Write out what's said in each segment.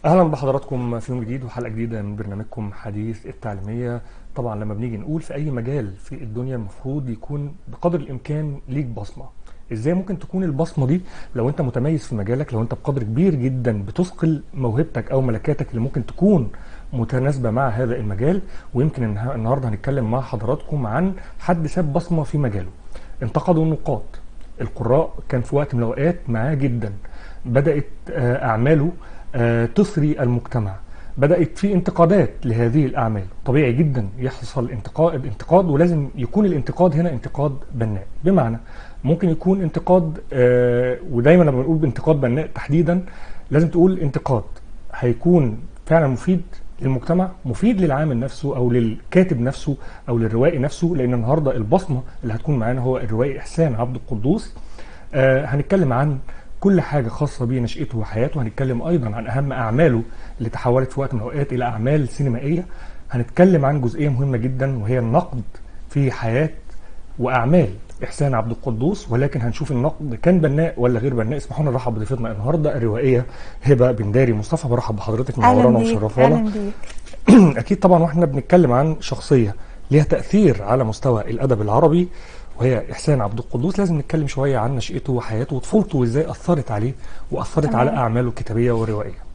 اهلا بحضراتكم في يوم جديد وحلقه جديده من برنامجكم حديث التعليميه طبعا لما بنيجي نقول في اي مجال في الدنيا المفروض يكون بقدر الامكان ليك بصمه ازاي ممكن تكون البصمه دي لو انت متميز في مجالك لو انت بقدر كبير جدا بتثقل موهبتك او ملكاتك اللي ممكن تكون متناسبه مع هذا المجال ويمكن النها- النهارده هنتكلم مع حضراتكم عن حد ساب بصمه في مجاله انتقدوا النقاد القراء كان في وقت من الاوقات معاه جدا بدات آه، اعماله آه، تثري المجتمع بدات في انتقادات لهذه الاعمال طبيعي جدا يحصل انتقاد انتقاد ولازم يكون الانتقاد هنا انتقاد بناء بمعنى ممكن يكون انتقاد آه، ودايما لما بنقول بانتقاد بناء تحديدا لازم تقول انتقاد هيكون فعلا مفيد للمجتمع مفيد للعامل نفسه او للكاتب نفسه او للروائي نفسه لان النهارده البصمه اللي هتكون معانا هو الروائي احسان عبد القدوس آه هنتكلم عن كل حاجه خاصه بنشأته وحياته هنتكلم ايضا عن اهم اعماله اللي تحولت في وقت من الاوقات الى اعمال سينمائيه هنتكلم عن جزئيه مهمه جدا وهي النقد في حياه واعمال احسان عبد القدوس ولكن هنشوف النقد كان بناء ولا غير بناء اسمحوا لنا نرحب بضيفتنا النهارده الروائيه هبه بنداري مصطفى برحب بحضرتك منورانا بيك ومشرفانا اهلا بيك اكيد طبعا واحنا بنتكلم عن شخصيه ليها تاثير على مستوى الادب العربي وهي احسان عبد القدوس لازم نتكلم شويه عن نشأته وحياته وطفولته وازاي اثرت عليه واثرت تمام. على اعماله الكتابيه والروائيه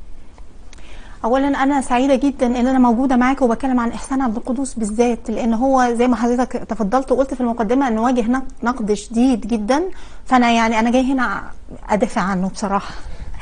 اولا انا سعيده جدا ان انا موجوده معاك وبتكلم عن احسان عبد القدوس بالذات لان هو زي ما حضرتك تفضلت وقلت في المقدمه انه واجه نق- نقد شديد جدا فانا يعني انا جاي هنا ادافع عنه بصراحه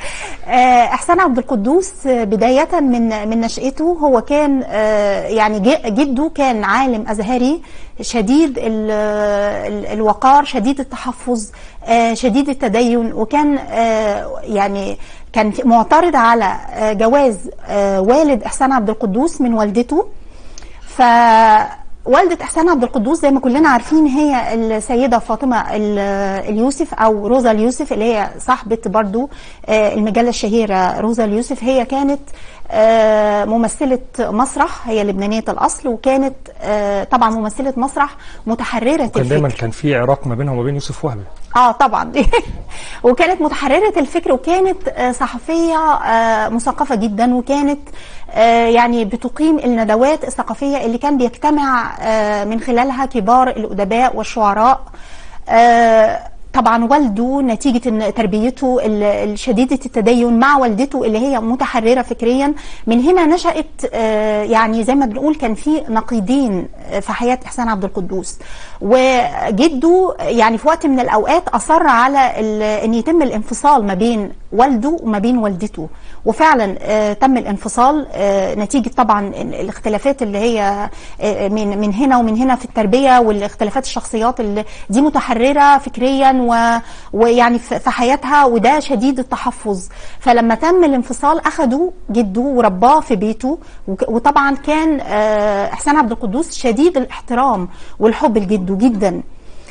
آه، احسان عبد القدوس آه، بدايه من من نشأته هو كان آه، يعني ج- جده كان عالم ازهري شديد ال- ال- الوقار شديد التحفظ آه، شديد التدين وكان آه، يعني كان في- معترض على آه، جواز آه، والد احسان عبد القدوس من والدته فوالدة إحسان عبد القدوس زي ما كلنا عارفين هي السيدة فاطمة ال- اليوسف أو روزا اليوسف اللي هي صاحبة برضو آه، المجلة الشهيرة روزا اليوسف هي كانت آه، ممثلة مسرح هي لبنانية الأصل وكانت آه، طبعا ممثلة مسرح متحررة كان دايما الفكر كان في عراق ما بينها وما بين يوسف وهبي اه طبعا وكانت متحررة الفكر وكانت آه، صحفية آه، مثقفة جدا وكانت آه، يعني بتقيم الندوات الثقافية اللي كان بيجتمع آه، من خلالها كبار الأدباء والشعراء آه، طبعا والده نتيجة إن تربيته ال- الشديدة التدين مع والدته اللي هي متحررة فكريا من هنا نشأت آه، يعني زي ما بنقول كان في نقيضين آه، في حياة إحسان عبد القدوس وجده يعني في وقت من الأوقات أصر على ال- أن يتم الانفصال ما بين والده وما بين والدته وفعلا آه، تم الانفصال آه، نتيجة طبعا الاختلافات اللي هي آه، من من هنا ومن هنا في التربية والاختلافات الشخصيات اللي دي متحررة فكريا و- ويعني في في حياتها وده شديد التحفظ فلما تم الانفصال أخدوا جده ورباه في بيته وك- وطبعا كان آه، إحسان عبد القدوس شديد الاحترام والحب لجده جدا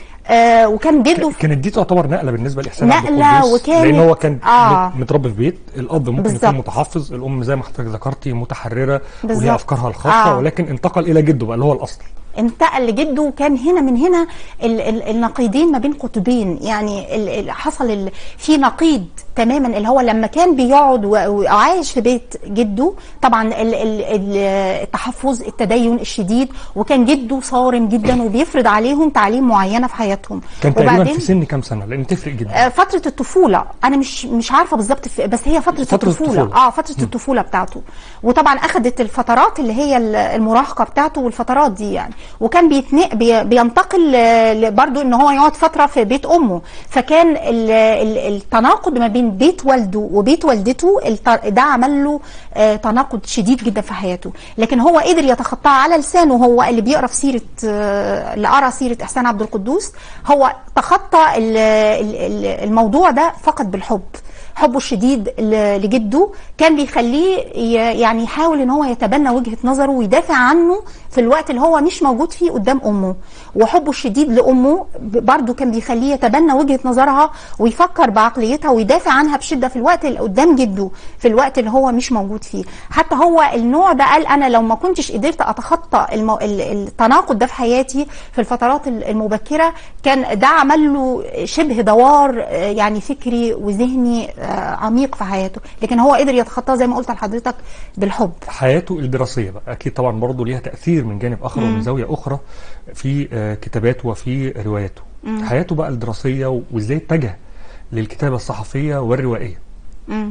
آه، وكان جده كانت دي تعتبر نقله بالنسبه لاحسان عبد نقلة القدوس وكانت- لان هو كان آه. متربي في بيت الاب ممكن بالظبط. يكون متحفظ الام زي ما حضرتك ذكرتي متحرره بالظبط. وليها افكارها الخاصه آه. ولكن انتقل الى جده بقى اللي هو الاصل انتقل لجده وكان هنا من هنا ال ال النقيضين ما بين قطبين يعني ال ال حصل ال في نقيض تماما اللي هو لما كان بيقعد و- وعايش في بيت جده طبعا ال ال ال التحفظ التدين الشديد وكان جده صارم جدا وبيفرض عليهم تعليم معينه في حياتهم كان تقريبا في سن كام سنه لان تفرق جدا آه، فترة الطفولة أنا مش مش عارفة بالظبط في- بس هي فترة, فترة الطفولة. الطفولة. اه فترة الطفولة بتاعته وطبعا أخدت الفترات اللي هي ال- المراهقة بتاعته والفترات دي يعني وكان بيتنق بي بينتقل ل- ل- برضو إن هو يقعد فترة في بيت أمه فكان ال ال التناقض ما بين بيت والده وبيت والدته الت- ده عمل له آه، تناقض شديد جدا في حياته لكن هو قدر يتخطاه على لسانه هو اللي بيقرا في سيرة آه، اللي قرا سيرة إحسان عبد القدوس هو تخطى ال- ال- ال- الموضوع ده فقط بالحب حبه الشديد ل- لجده كان بيخليه ي- يعني يحاول ان هو يتبنى وجهة نظره ويدافع عنه في الوقت اللي هو مش موجود فيه قدام امه وحبه الشديد لامه ب- برضه كان بيخليه يتبنى وجهة نظرها ويفكر بعقليتها ويدافع عنها بشدة في الوقت اللي قدام جده في الوقت اللي هو مش موجود فيه حتى هو النوع ده قال انا لو ما كنتش قدرت اتخطى المو... ال- التناقض ده في حياتي في الفترات ال- المبكرة كان ده عمل له شبه دوار آه، يعني فكري وذهني آه، عميق في حياته لكن هو قدر يتخطاه زي ما قلت لحضرتك بالحب حياته الدراسية بقى أكيد طبعا برضه ليها تأثير من جانب آخر ومن زاوية أخرى في آه، كتاباته وفي رواياته حياته بقى الدراسية وإزاي اتجه للكتابة الصحفية والروائية مم.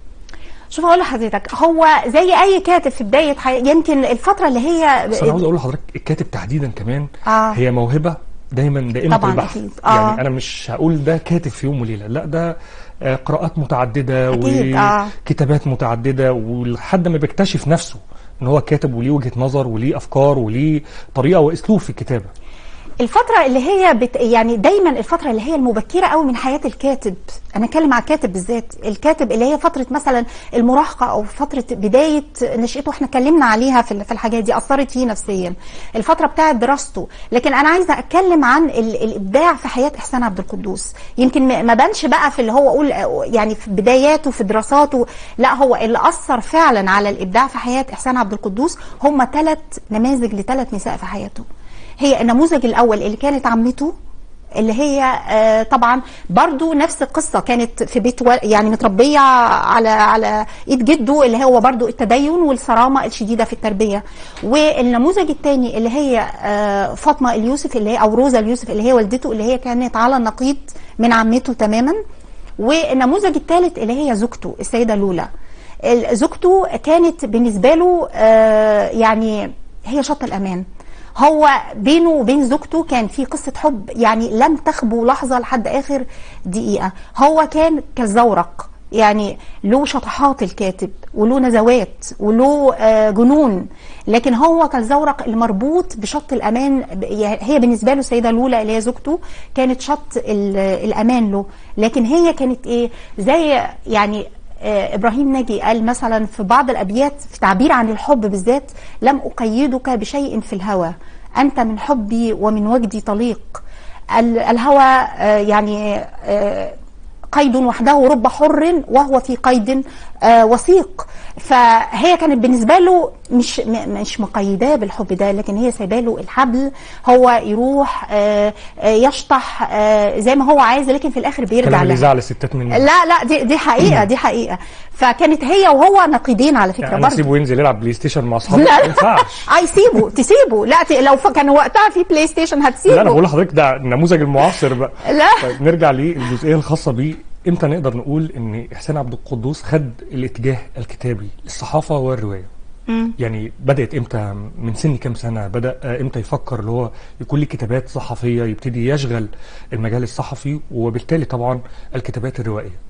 شوف اقول لحضرتك هو زي اي كاتب في بدايه حي... يمكن الفتره اللي هي بس أنا عاوز أقول لحضرتك الكاتب تحديدا كمان آه. هي موهبة دايما دائمة طبعاً البحث أكيد. آه. يعني أنا مش هقول ده كاتب في يوم وليلة لا ده آه، قراءات متعددة أكيد، آه. وكتابات متعددة ولحد ما بيكتشف نفسه ان هو كاتب وليه وجهة نظر وليه افكار وليه طريقة واسلوب في الكتابة الفترة اللي هي بت... يعني دايما الفترة اللي هي المبكرة قوي من حياة الكاتب أنا أتكلم على الكاتب بالذات الكاتب اللي هي فترة مثلا المراهقة أو فترة بداية نشأته احنا اتكلمنا عليها في ال- في الحاجات دي أثرت فيه نفسيا الفترة بتاعة دراسته لكن أنا عايزة أتكلم عن ال... الإبداع في حياة إحسان عبد القدوس يمكن ما- ما بانش بقى في اللي هو أقول يعني في بداياته في دراساته لا هو اللي أثر فعلا على الإبداع في حياة إحسان عبد القدوس هم ثلاث نماذج لثلاث نساء في حياته هي النموذج الاول اللي كانت عمته اللي هي آه، طبعا برضو نفس القصة كانت في بيت و... يعني متربية على على ايد جده اللي هو برضو التدين والصرامة الشديدة في التربية والنموذج الثاني اللي هي آه، فاطمة اليوسف اللي هي او روزا اليوسف اللي هي والدته اللي هي كانت على النقيض من عمته تماما والنموذج الثالث اللي هي زوجته السيدة لولا ال- زوجته كانت بالنسبة له آه، يعني هي شط الأمان هو بينه وبين زوجته كان في قصة حب يعني لم تخبو لحظة لحد آخر دقيقة هو كان كالزورق يعني له شطحات الكاتب وله نزوات وله آه، جنون لكن هو كالزورق المربوط بشط الأمان ب- يعني هي بالنسبة له السيدة لولا اللي هي زوجته كانت شط ال- الأمان له لكن هي كانت إيه زي يعني آه، ابراهيم ناجي قال مثلا في بعض الابيات في تعبير عن الحب بالذات لم اقيدك بشيء في الهوى انت من حبي ومن وجدي طليق ال- الهوى آه، يعني آه، قيد وحده رب حر وهو في قيد آه، وثيق فهي كانت بالنسبه له مش م- مش مقيداه بالحب ده لكن هي سايبه له الحبل هو يروح آه، آه، يشطح آه، زي ما هو عايز لكن في الاخر بيرجع كلام اللي لها زعل الستات مني لا لا دي دي حقيقه دي حقيقه فكانت هي وهو نقيضين على فكره يعني انا برضه اسيبه ينزل يلعب بلاي ستيشن مع اصحابه لا. ما ينفعش اي سيبه تسيبه لا ت... لو ف... كان وقتها في بلاي ستيشن لا انا هتسيبه بقول لحضرتك ده النموذج المعاصر بقى لا. طيب نرجع للجزئيه الخاصه بيه امتى نقدر نقول ان احسان عبد القدوس خد الاتجاه الكتابي الصحافه والروايه مم. يعني بدات امتى من سن كام سنه بدا آه، امتى يفكر اللي هو يكون ليه كتابات صحفيه يبتدي يشغل المجال الصحفي وبالتالي طبعا الكتابات الروائيه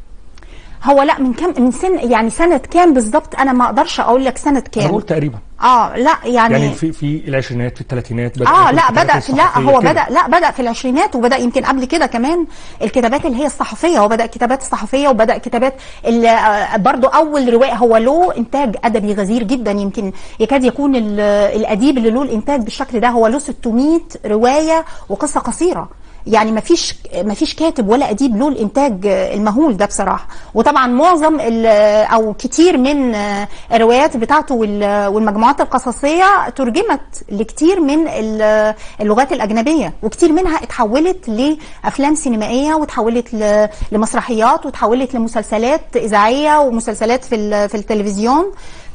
هو لا من كام من سن يعني سنه كام بالظبط انا ما اقدرش اقول لك سنه انا كام بقول تقريبا اه لا يعني, يعني في في العشرينات في الثلاثينات بدا اه يكون لا الكتابات بدا في لا الصحفية هو كده. بدا لا بدا في العشرينات وبدا يمكن قبل كده كمان الكتابات اللي هي الصحفيه هو بدا كتابات الصحفيه وبدا كتابات اللي آه، برضو اول روايه هو له انتاج ادبي غزير جدا يمكن يكاد يكون ال- الاديب اللي له الانتاج بالشكل ده هو له 600 روايه وقصه قصيره يعني ما فيش ما فيش كاتب ولا اديب له الانتاج المهول ده بصراحه وطبعا معظم ال- او كتير من الروايات بتاعته وال- والمجموعات القصصيه ترجمت لكتير من ال- اللغات الاجنبيه وكتير منها اتحولت لافلام سينمائيه وتحولت ل- لمسرحيات وتحولت لمسلسلات اذاعيه ومسلسلات في ال- في التلفزيون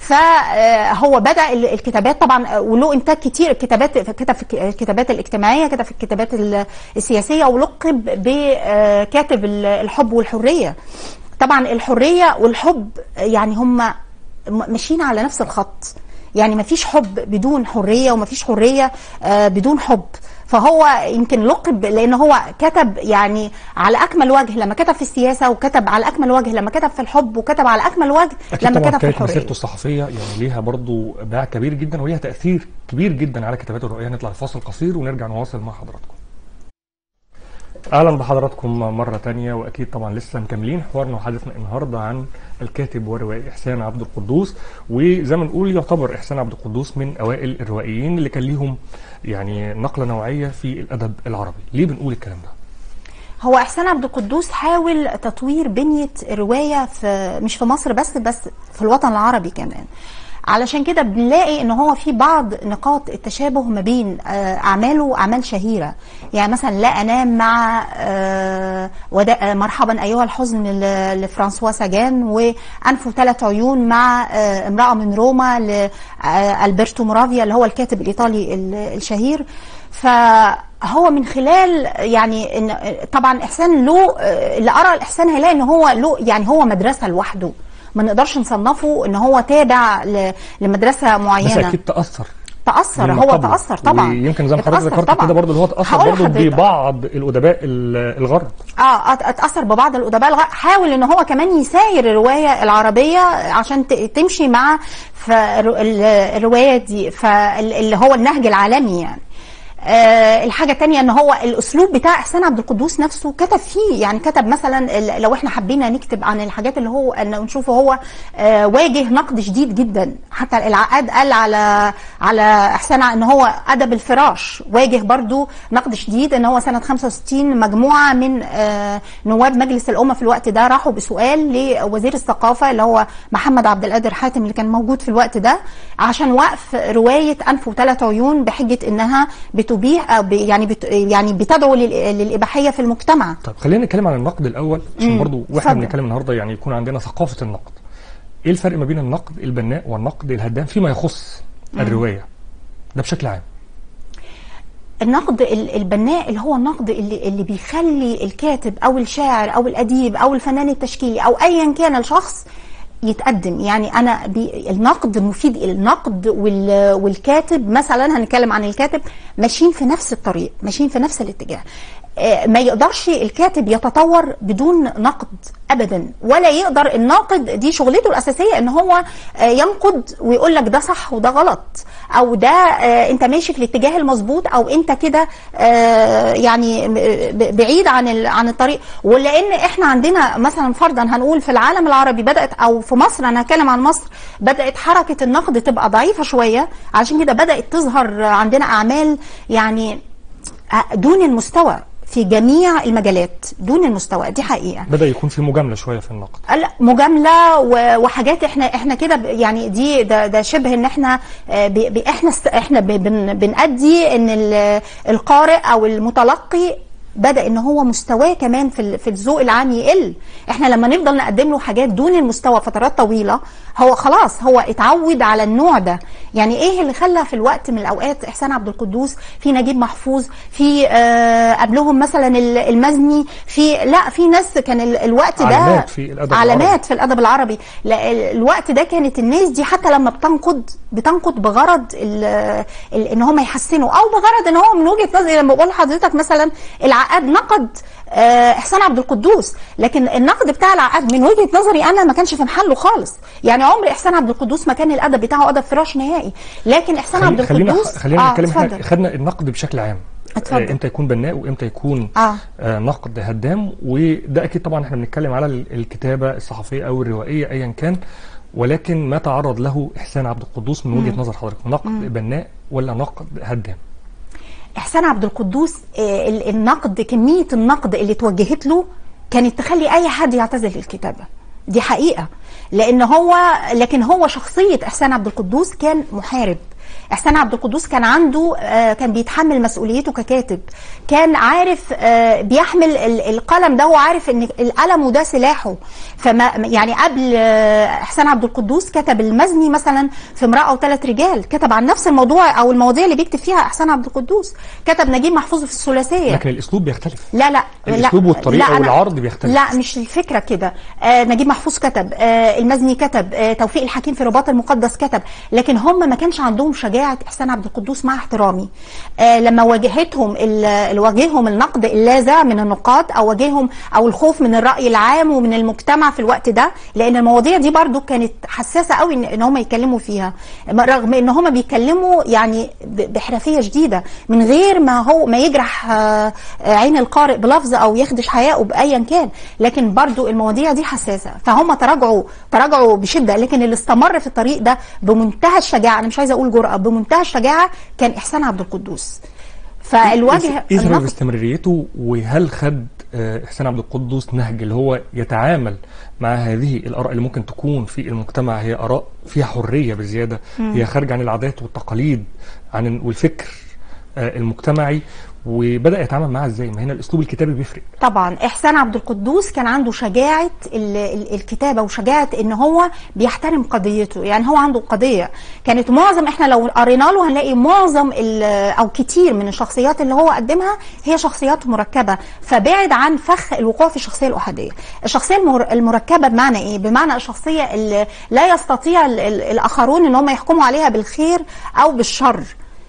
فهو بدا ال- الكتابات طبعا وله انتاج كتير الكتابات كتب في الكتابات الاجتماعيه كتب في الكتابات ال- السياسيه ولقب بكاتب ال- الحب والحريه طبعا الحريه والحب يعني هم م- ماشيين على نفس الخط يعني مفيش حب بدون حريه ومفيش حريه آه، بدون حب فهو يمكن لقب لان هو كتب يعني على اكمل وجه لما كتب في السياسه وكتب على اكمل وجه لما كتب في الحب وكتب على اكمل وجه اكيد لما طبعا كتب في كانت الحريه مسيرته الصحفيه يعني ليها برضو باع كبير جدا وليها تاثير كبير جدا على كتاباته الرؤيه نطلع لفاصل قصير ونرجع نواصل مع حضراتكم اهلا بحضراتكم مره تانية واكيد طبعا لسه مكملين حوارنا وحديثنا النهارده عن الكاتب والروائي احسان عبد القدوس وزي ما نقول يعتبر احسان عبد القدوس من اوائل الروائيين اللي كان ليهم يعني نقله نوعيه في الادب العربي ليه بنقول الكلام ده هو احسان عبد القدوس حاول تطوير بنيه الروايه في مش في مصر بس بس في الوطن العربي كمان علشان كده بنلاقي ان هو في بعض نقاط التشابه ما بين آه، اعماله واعمال شهيره يعني مثلا لا انام مع آه، ودا- آه، مرحبا ايها الحزن ل- لفرانسوا ساجان وانف ثلاث عيون مع آه، امراه من روما لالبرتو مورافيا اللي هو الكاتب الايطالي ال- الشهير فهو من خلال يعني إن طبعا احسان له آه، اللي ارى الاحسان هيلاقي ان هو له يعني هو مدرسه لوحده ما نقدرش نصنفه ان هو تابع ل- لمدرسه بس معينه اكيد تاثر تاثر بما هو قبله. تاثر طبعا ويمكن زي ما حضرتك اتأثر ذكرت طبعاً. كده برضه اللي هو تاثر هقول برضه لحضرتك. ببعض الادباء ال- الغرب اه أت- اتاثر ببعض الادباء الغ- حاول ان هو كمان يساير الروايه العربيه عشان ت- تمشي مع فالر- ال- الروايه دي فاللي هو النهج العالمي يعني آه الحاجة التانية ان هو الاسلوب بتاع احسان عبد القدوس نفسه كتب فيه يعني كتب مثلا ال- لو احنا حبينا نكتب عن الحاجات اللي هو ان نشوفه هو آه واجه نقد شديد جدا حتى العقاد قال على على احسان ان هو ادب الفراش واجه برضو نقد شديد ان هو سنة 65 مجموعة من آه نواب مجلس الامة في الوقت ده راحوا بسؤال لوزير الثقافة اللي هو محمد عبد القادر حاتم اللي كان موجود في الوقت ده عشان وقف رواية انف وثلاث عيون بحجة انها بتبيح أو ب- يعني بت يعني بتدعو لل- للاباحية في المجتمع طيب خلينا نتكلم عن النقد الاول عشان مم. برضه واحنا اتفضل. بنتكلم النهارده يعني يكون عندنا ثقافه النقد ايه الفرق ما بين النقد البناء والنقد الهدام فيما يخص الروايه ده بشكل عام النقد ال- البناء اللي هو النقد اللي, اللي بيخلي الكاتب او الشاعر او الاديب او الفنان التشكيلي او ايا كان الشخص يتقدم يعني انا بي النقد مفيد النقد وال والكاتب مثلا هنتكلم عن الكاتب ماشيين في نفس الطريق ماشيين في نفس الاتجاه آه، ما يقدرش الكاتب يتطور بدون نقد ابدا ولا يقدر الناقد دي شغلته الاساسيه ان هو آه، ينقد ويقول لك ده صح وده غلط او ده آه، انت ماشي في الاتجاه المظبوط او انت كده آه، يعني م- ب- بعيد عن ال- عن الطريق ولان احنا عندنا مثلا فرضا هنقول في العالم العربي بدات او في مصر انا هتكلم عن مصر بدات حركه النقد تبقى ضعيفه شويه عشان كده بدات تظهر عندنا اعمال يعني دون المستوى في جميع المجالات دون المستوى دي حقيقه بدا يكون في مجامله شويه في النقد لا مجامله و- وحاجات احنا احنا كده ب- يعني دي ده, ده شبه ان احنا آه، ب- ب- احنا است- احنا ب- بن بنأدي ان ال- القارئ او المتلقي بدا ان هو مستواه كمان في ال- في الذوق العام يقل احنا لما نفضل نقدم له حاجات دون المستوى فترات طويله هو خلاص هو اتعود على النوع ده يعني ايه اللي خلى في الوقت من الاوقات احسان عبد القدوس في نجيب محفوظ في آه قبلهم مثلا ال- المزني في لا في ناس كان ال- الوقت ده علامات في الأدب علامات العربي. في الادب العربي لا ال- الوقت ده كانت الناس دي حتى لما بتنقد بتنقد بغرض ال ال ان هم يحسنوا او بغرض ان هو من وجهه نظري لما بقول لحضرتك مثلا العقاد نقد آه، احسان عبد القدوس لكن النقد بتاع العقاد من وجهه نظري انا ما كانش في محله خالص يعني عمر احسان عبد القدوس ما كان الادب بتاعه ادب فراش نهائي لكن احسان عبد خلي- خلينا القدوس خلينا آه، نتكلم احنا اتفضل. خدنا النقد بشكل عام اتفضل. آه، امتى يكون بناء وامتى يكون آه. آه نقد هدام وده اكيد طبعا احنا بنتكلم على ال- الكتابه الصحفيه او الروائيه ايا كان ولكن ما تعرض له احسان عبد القدوس من وجهه نظر حضرتك نقد بناء ولا نقد هدام احسان عبد القدوس آه، ال- النقد كميه النقد اللي توجهت له كانت تخلي اي حد يعتزل الكتابه دي حقيقه لان هو لكن هو شخصيه احسان عبد القدوس كان محارب احسان عبد القدوس كان عنده آه، كان بيتحمل مسؤوليته ككاتب كان عارف آه، بيحمل ال- القلم ده وعارف ان القلم ده سلاحه فما يعني قبل آه، احسان عبد القدوس كتب المزني مثلا في امراه وثلاث رجال كتب عن نفس الموضوع او المواضيع اللي بيكتب فيها احسان عبد القدوس كتب نجيب محفوظ في الثلاثيه لكن الاسلوب بيختلف لا لا الأسلوب لا والطريقة لا أنا- والعرض بيختلف. لا مش الفكره كده آه نجيب محفوظ كتب آه المزني كتب آه توفيق الحكيم في رباط المقدس كتب لكن هم ما كانش عندهم شجاعه احسان عبد القدوس مع احترامي آه لما واجهتهم ال- اللي واجههم النقد اللاذع من النقاد او واجههم او الخوف من الراي العام ومن المجتمع في الوقت ده لان المواضيع دي برضو كانت حساسه قوي ان, إن هم يتكلموا فيها رغم ان هم بيتكلموا يعني ب- بحرفيه شديده من غير ما هو ما يجرح آه، آه، عين القارئ بلفظ او يخدش حياءه بايا كان لكن برضو المواضيع دي حساسه فهم تراجعوا تراجعوا بشده لكن اللي استمر في الطريق ده بمنتهى الشجاعه انا مش عايزه اقول جرأه بمنتهى الشجاعه كان احسان عبد القدوس فالوجه ايه سبب النقد- استمراريته وهل خد آه، احسان عبد القدوس نهج اللي هو يتعامل مع هذه الاراء اللي ممكن تكون في المجتمع هي اراء فيها حريه بزياده هي خارجه عن العادات والتقاليد عن والفكر آه، المجتمعي وبدا يتعامل معاها ازاي ما هنا الاسلوب الكتابي بيفرق طبعا احسان عبد القدوس كان عنده شجاعه ال- ال- الكتابه وشجاعه ان هو بيحترم قضيته يعني هو عنده قضيه كانت معظم احنا لو قرينا له هنلاقي معظم ال- او كتير من الشخصيات اللي هو قدمها هي شخصيات مركبه فبعد عن فخ الوقوع في الشخصيه الاحاديه الشخصيه المر- المركبه بمعنى ايه بمعنى الشخصيه اللي لا يستطيع ال- ال- الاخرون ان هم يحكموا عليها بالخير او بالشر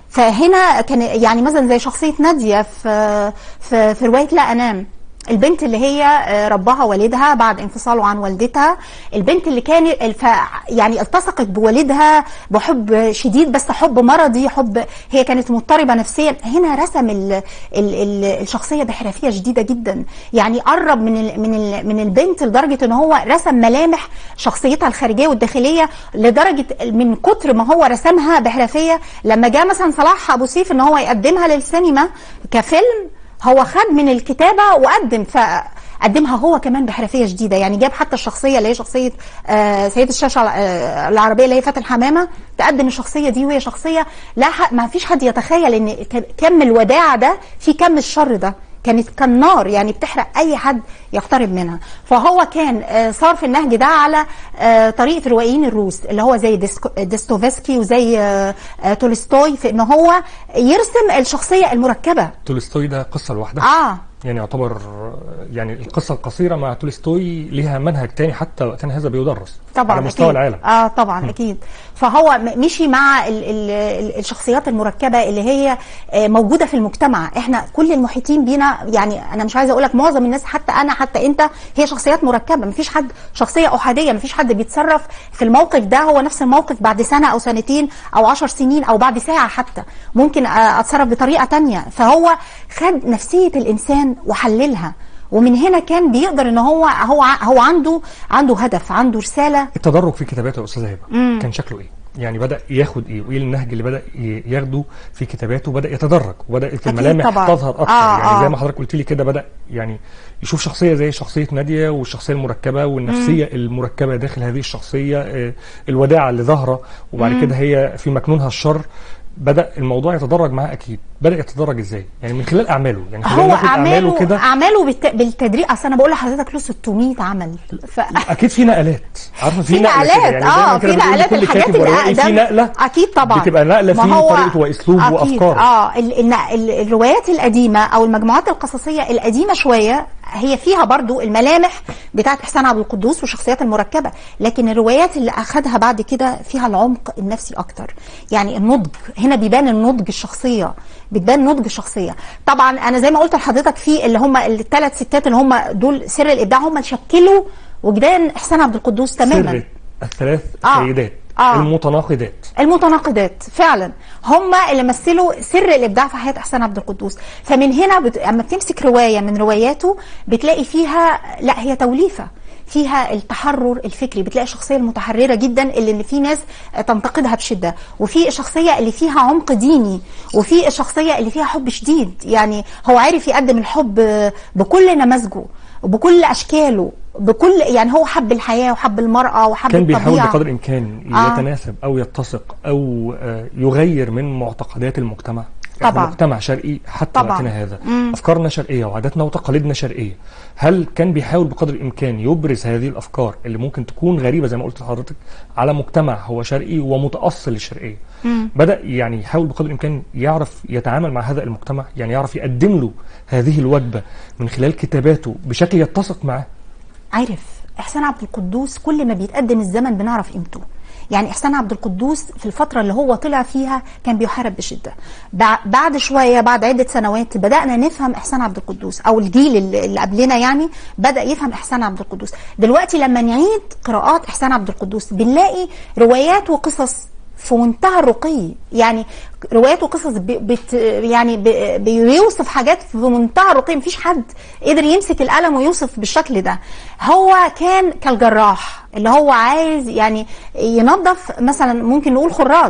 فهنا كان يعني مثلا زي شخصيه ناديه في في, في روايه لا انام البنت اللي هي آه، رباها والدها بعد انفصاله عن والدتها البنت اللي كان الف يعني التصقت بوالدها بحب شديد بس حب مرضي حب هي كانت مضطربه نفسيا هنا رسم ال ال ال الشخصيه بحرفيه شديده جدا يعني قرب من ال من ال من البنت لدرجه ان هو رسم ملامح شخصيتها الخارجيه والداخليه لدرجه من كتر ما هو رسمها بحرفيه لما جاء مثلا صلاح ابو سيف ان هو يقدمها للسينما كفيلم هو خد من الكتابه وقدم فقدمها هو كمان بحرفيه شديده يعني جاب حتى الشخصيه اللي هي شخصيه آه سيده الشاشه آه العربيه اللي هي فاتن حمامه تقدم الشخصيه دي وهي شخصيه لا ح- ما فيش حد يتخيل ان ك- كم الوداع ده في كم الشر ده كانت كالنار يعني بتحرق اي حد يقترب منها فهو كان آه، صار في النهج ده على آه، طريقه روائيين الروس اللي هو زي ديسكو- ديستوفسكي وزي آه، آه، تولستوي في ان هو يرسم الشخصيه المركبه تولستوي ده قصه لوحدها اه يعني يعتبر يعني القصه القصيره مع تولستوي ليها منهج تاني حتى وقتنا هذا بيدرس طبعا على مستوى أكيد. العالم اه طبعا اكيد فهو م- مشي مع ال ال ال الشخصيات المركبه اللي هي آه، موجوده في المجتمع احنا كل المحيطين بينا يعني انا مش عايزه اقول لك معظم الناس حتى انا حتى انت هي شخصيات مركبه مفيش حد شخصيه احاديه مفيش حد بيتصرف في الموقف ده هو نفس الموقف بعد سنه او سنتين او عشر سنين او بعد ساعه حتى ممكن آه، اتصرف بطريقه تانية فهو خد نفسيه الانسان وحللها ومن هنا كان بيقدر ان هو هو ع- هو عنده عنده هدف عنده رساله التدرج في كتاباته يا استاذ هبه كان شكله ايه؟ يعني بدا ياخد ايه؟ وايه النهج اللي بدا ي- ياخده في كتاباته؟ بدا يتدرج وبدات الملامح طبعاً. تظهر اكتر آه، يعني زي آه. ما حضرتك قلت لي كده بدا يعني يشوف شخصيه زي شخصيه ناديه والشخصيه المركبه والنفسيه المركبه داخل هذه الشخصيه آه، الوداعه اللي ظاهره وبعد كده هي في مكنونها الشر بدا الموضوع يتدرج معاه اكيد بدا يتدرج ازاي يعني من خلال اعماله يعني خلال هو ناخد اعماله اعماله كده اعماله بالت... بالتدريج اصل انا بقول لحضرتك له 600 عمل ف... اكيد في نقلات عارفه في نقلة كده، نقلات يعني اه دايماً في كده بنقول نقلات لكل الحاجات كاتب وروائي الاقدم في نقله اكيد طبعا بتبقى نقله ما في هو طريقه واسلوب أكيد. وافكار اه ال... ال... ال... الروايات القديمه او المجموعات القصصيه القديمه شويه هي فيها برضو الملامح بتاعت احسان عبد القدوس والشخصيات المركبه لكن الروايات اللي اخدها بعد كده فيها العمق النفسي اكتر يعني النضج هنا بيبان النضج الشخصيه بتبان نضج الشخصيه طبعا انا زي ما قلت لحضرتك في اللي هم الثلاث ستات اللي هم دول سر الابداع هم اللي شكلوا وجدان احسان عبد القدوس تماما سر الثلاث آه. سيدات آه. المتناقضات المتناقضات فعلا هم اللي مثلوا سر الابداع في حياه احسان عبد القدوس فمن هنا بت... اما بتمسك روايه من رواياته بتلاقي فيها لا هي توليفه فيها التحرر الفكري بتلاقي الشخصيه المتحرره جدا اللي ان في ناس تنتقدها بشده وفي الشخصيه اللي فيها عمق ديني وفي الشخصيه اللي فيها حب شديد يعني هو عارف يقدم الحب بكل نماذجه وبكل اشكاله بكل يعني هو حب الحياه وحب المراه وحب كان بيحاول الطبيعه بقدر الامكان آه. يتناسب او يتسق او آه، يغير من معتقدات المجتمع طبعاً. احنا مجتمع شرقي حتى طبعاً. وقتنا هذا افكارنا شرقيه وعاداتنا وتقاليدنا شرقيه هل كان بيحاول بقدر الامكان يبرز هذه الافكار اللي ممكن تكون غريبه زي ما قلت لحضرتك على مجتمع هو شرقي ومتاصل للشرقيه بدا يعني يحاول بقدر الامكان يعرف يتعامل مع هذا المجتمع يعني يعرف يقدم له هذه الوجبه من خلال كتاباته بشكل يتسق معاه عارف احسان عبد القدوس كل ما بيتقدم الزمن بنعرف قيمته يعني احسان عبد القدوس في الفتره اللي هو طلع فيها كان بيحارب بشده بع- بعد شويه بعد عده سنوات بدانا نفهم احسان عبد القدوس او الجيل اللي اللي قبلنا يعني بدا يفهم احسان عبد القدوس دلوقتي لما نعيد قراءات احسان عبد القدوس بنلاقي روايات وقصص في منتهى الرقي يعني روايات وقصص ب- بت يعني ب- بيوصف حاجات في منتهى الرقي مفيش حد قدر يمسك القلم ويوصف بالشكل ده هو كان كالجراح اللي هو عايز يعني ينظف مثلا ممكن نقول خراج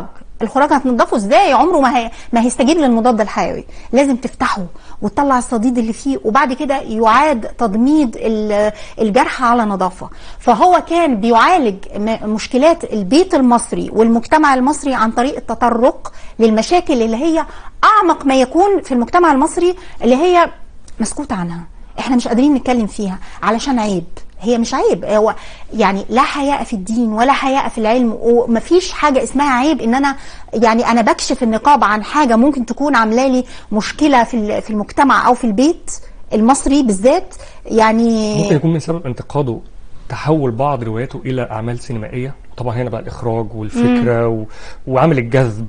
الخراج هتنضفه ازاي عمره ما هي ما هيستجيب للمضاد الحيوي لازم تفتحه وتطلع الصديد اللي فيه وبعد كده يعاد تضميد ال- الجرح على نظافه فهو كان بيعالج م- مشكلات البيت المصري والمجتمع المصري عن طريق التطرق للمشاكل اللي هي اعمق ما يكون في المجتمع المصري اللي هي مسكوت عنها احنا مش قادرين نتكلم فيها علشان عيب هي مش عيب هو يعني لا حياء في الدين ولا حياء في العلم ومفيش حاجه اسمها عيب ان انا يعني انا بكشف النقاب عن حاجه ممكن تكون عامله لي مشكله في ال- في المجتمع او في البيت المصري بالذات يعني ممكن يكون من سبب انتقاده تحول بعض رواياته الى اعمال سينمائيه طبعا هنا بقى الاخراج والفكره و... وعامل الجذب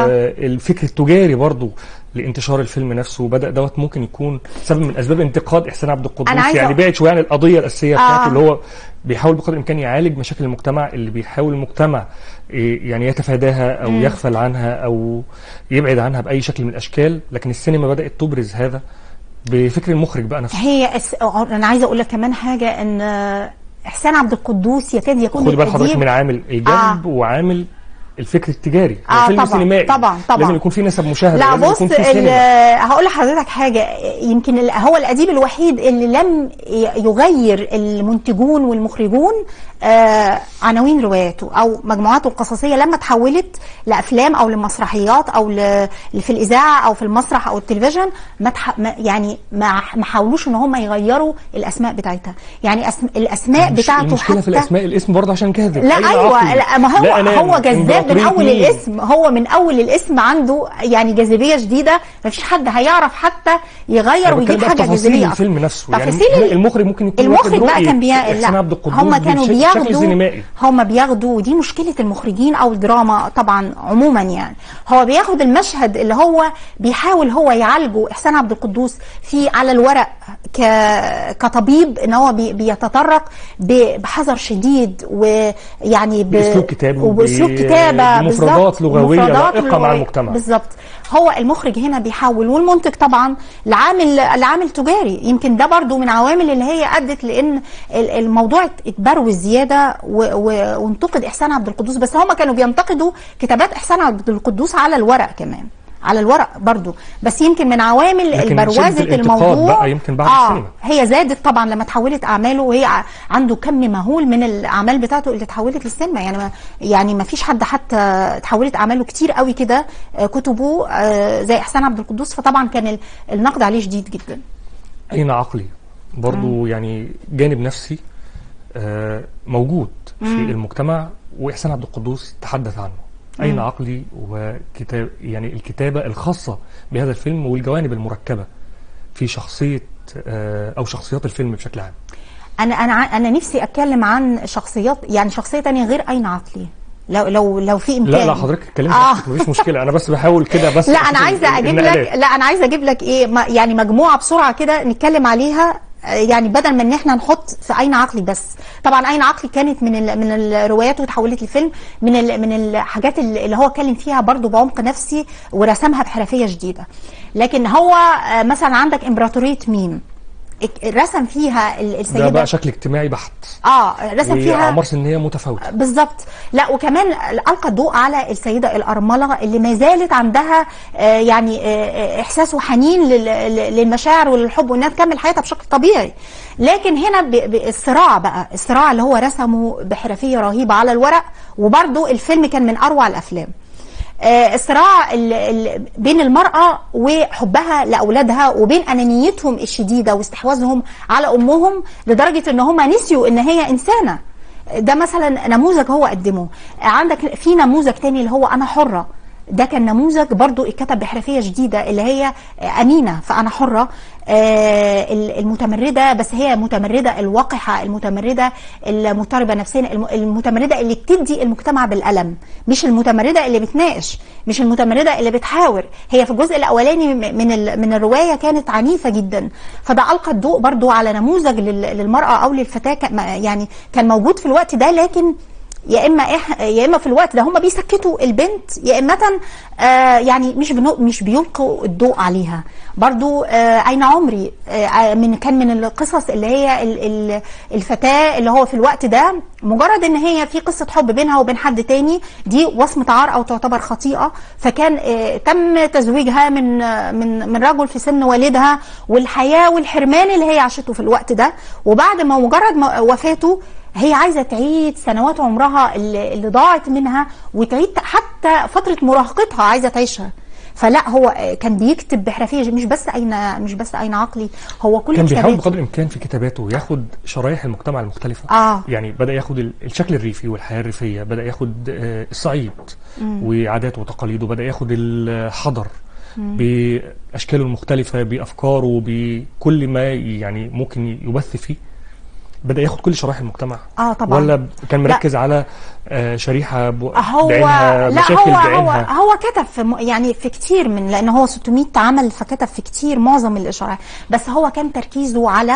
والفكر التجاري برضو لانتشار الفيلم نفسه وبدا دوت ممكن يكون سبب من اسباب انتقاد احسان عبد القدوس أنا عايزة يعني أ- بعد شويه عن القضيه الاساسيه بتاعته آه. اللي هو بيحاول بقدر الامكان يعالج مشاكل المجتمع اللي بيحاول المجتمع إيه، يعني يتفاداها او يغفل عنها او يبعد عنها باي شكل من الاشكال لكن السينما بدات تبرز هذا بفكر المخرج بقى نفسه هي أس... انا عايزه اقول لك كمان حاجه ان احسان عبد القدوس يكاد يكون خد بال حضرتك الأديب- من عامل الجذب آه. وعامل الفكر التجاري هو آه، فيلم طبعاً، سينمائي طبعاً، طبعاً. لازم يكون فيه نسب مشاهده لا لازم بص يكون فيه ال- سينما هقول لحضرتك حاجه يمكن ال- هو الاديب الوحيد اللي لم ي- يغير المنتجون والمخرجون آه، عناوين رواياته او مجموعاته القصصيه لما تحولت لافلام او لمسرحيات او ل- في الاذاعه او في المسرح او التلفزيون ما تح... ما يعني ما ما حاولوش ان هم يغيروا الاسماء بتاعتها يعني أسم... الاسماء مش- بتاعته المشكله حتى في الاسماء الاسم برضه عشان كاذب لا أين ايوه عقلي؟ لا ما هو لا أنام، هو جذاب من إمبراطورية اول مين؟ الاسم هو من اول الاسم عنده يعني جذابيه شديده ما فيش حد هيعرف حتى يغير أنا بتكلم ويجيب بقى حاجه تفاصيل جذابيه الفيلم نفسه يعني تفاصيل هنا ال- المخرج ممكن يكون المخرج واخد بقى رؤية كان بي... إحسان لا عبد القدوس هم كانوا بشكل بياخدوا سينمائي هم بياخدوا ودي مشكله المخرجين او الدراما طبعا عموما يعني هو بياخد المشهد اللي هو بيحاول هو يعالجه احسان عبد القدوس في على الورق ك... كطبيب ان هو بي... بيتطرق ب... بحذر شديد ويعني ب... بأسلوب كتابة وباسلوب وب- كتابه بمفردات بالظبط، لغوية ومفردات لائقة مع لغوية. المجتمع. بالظبط هو المخرج هنا بيحول والمنتج طبعا لعامل لعامل تجاري يمكن ده برضو من عوامل اللي هي ادت لان ال- الموضوع ات- اتبروز زياده و- و- وانتقد احسان عبد القدوس بس هم كانوا بينتقدوا كتابات احسان عبد القدوس على الورق كمان على الورق برضو بس يمكن من عوامل لكن البروازه شدة الانتقاد الموضوع بقى يمكن بعد آه السينما. هي زادت طبعا لما تحولت اعماله وهي ع- عنده كم مهول من الاعمال بتاعته اللي تحولت للسينما يعني ما يعني ما فيش حد حتى تحولت اعماله كتير قوي كده آه، كتبه آه، زي احسان عبد القدوس فطبعا كان ال- النقد عليه شديد جدا أين عقلي برضو يعني جانب نفسي آه، موجود في المجتمع وإحسان عبد القدوس تحدث عنه أين عقلي وكتاب يعني الكتابة الخاصة بهذا الفيلم والجوانب المركبة في شخصية آه، أو شخصيات الفيلم بشكل عام انا انا ع- انا نفسي اتكلم عن شخصيات يعني شخصيه تانية غير اين عقلي لو لو لو في امكان لا لا حضرتك اتكلمت آه. آه. مفيش مشكلة أنا بس بحاول كده بس لا أشوف انا عايزه ال- اجيب لك النقلات. لا انا عايزه اجيب لك ايه ما- يعني مجموعه بسرعه كده نتكلم عليها آه، يعني بدل ما ان احنا نحط في اين عقلي بس طبعا اين عقلي كانت من ال من الروايات وتحولت لفيلم من ال من الحاجات اللي اللي هو اتكلم فيها برضو بعمق نفسي ورسمها بحرفيه شديده لكن هو آه، مثلا عندك امبراطوريه ميم اك- رسم فيها ال- ده السيده بقى شكل اجتماعي بحت اه رسم فيها وأعمار سنية متفاوتة بالظبط لا وكمان القى الضوء على السيده الارمله اللي ما زالت عندها آه، يعني آه، آه، احساس وحنين لل- لل- للمشاعر وللحب وانها تكمل حياتها بشكل طبيعي لكن هنا ب- ب- الصراع بقى الصراع اللي هو رسمه بحرفيه رهيبه على الورق وبرده الفيلم كان من اروع الافلام آه، الصراع ال- ال- بين المرأة وحبها لأولادها وبين أنانيتهم الشديدة واستحواذهم على أمهم لدرجة إن هم نسيوا إن هي إنسانة ده مثلا نموذج هو قدمه عندك في نموذج تاني اللي هو أنا حرة ده كان نموذج برضو اتكتب بحرفية شديدة اللي هي أمينة فأنا حرة آه، المتمردة بس هي متمردة الوقحة المتمردة المضطربة نفسيا الم- المتمردة اللي بتدي المجتمع بالألم مش المتمردة اللي بتناقش مش المتمردة اللي بتحاور هي في الجزء الأولاني م- من ال- من الرواية كانت عنيفة جدا فده ألقى الضوء برضو على نموذج لل- للمرأة أو للفتاة ك- ما- يعني كان موجود في الوقت ده لكن يا اما إح يا اما في الوقت ده هم بيسكتوا البنت يا اما آه يعني مش بنو مش بيلقوا الضوء عليها برضو آه اين عمري آه من كان من القصص اللي هي ال- ال- الفتاه اللي هو في الوقت ده مجرد ان هي في قصه حب بينها وبين حد تاني دي وصمه عار او تعتبر خطيئه فكان آه تم تزويجها من آه من من رجل في سن والدها والحياه والحرمان اللي هي عاشته في الوقت ده وبعد ما مجرد ما وفاته هي عايزه تعيد سنوات عمرها اللي, اللي ضاعت منها وتعيد حتى فتره مراهقتها عايزه تعيشها فلا هو آه، كان بيكتب بحرفيه مش بس اين مش بس اين عقلي هو كل كان بيحاول كتاباته بقدر الامكان في كتاباته ياخد شرايح المجتمع المختلفه آه. يعني بدا ياخد ال- الشكل الريفي والحياه الريفيه بدا ياخد آه، الصعيد وعاداته وتقاليده بدا ياخد الحضر باشكاله المختلفه بافكاره بكل ما يعني ممكن يبث فيه بدا ياخد كل شرائح المجتمع آه طبعاً. ولا كان مركز على آه، شريحه ب- هو بعينها لا مشاكل هو هو بعينها هو كتب في م- يعني في كتير من لان هو 600 عمل فكتب في كتير معظم الاشارات بس هو كان تركيزه على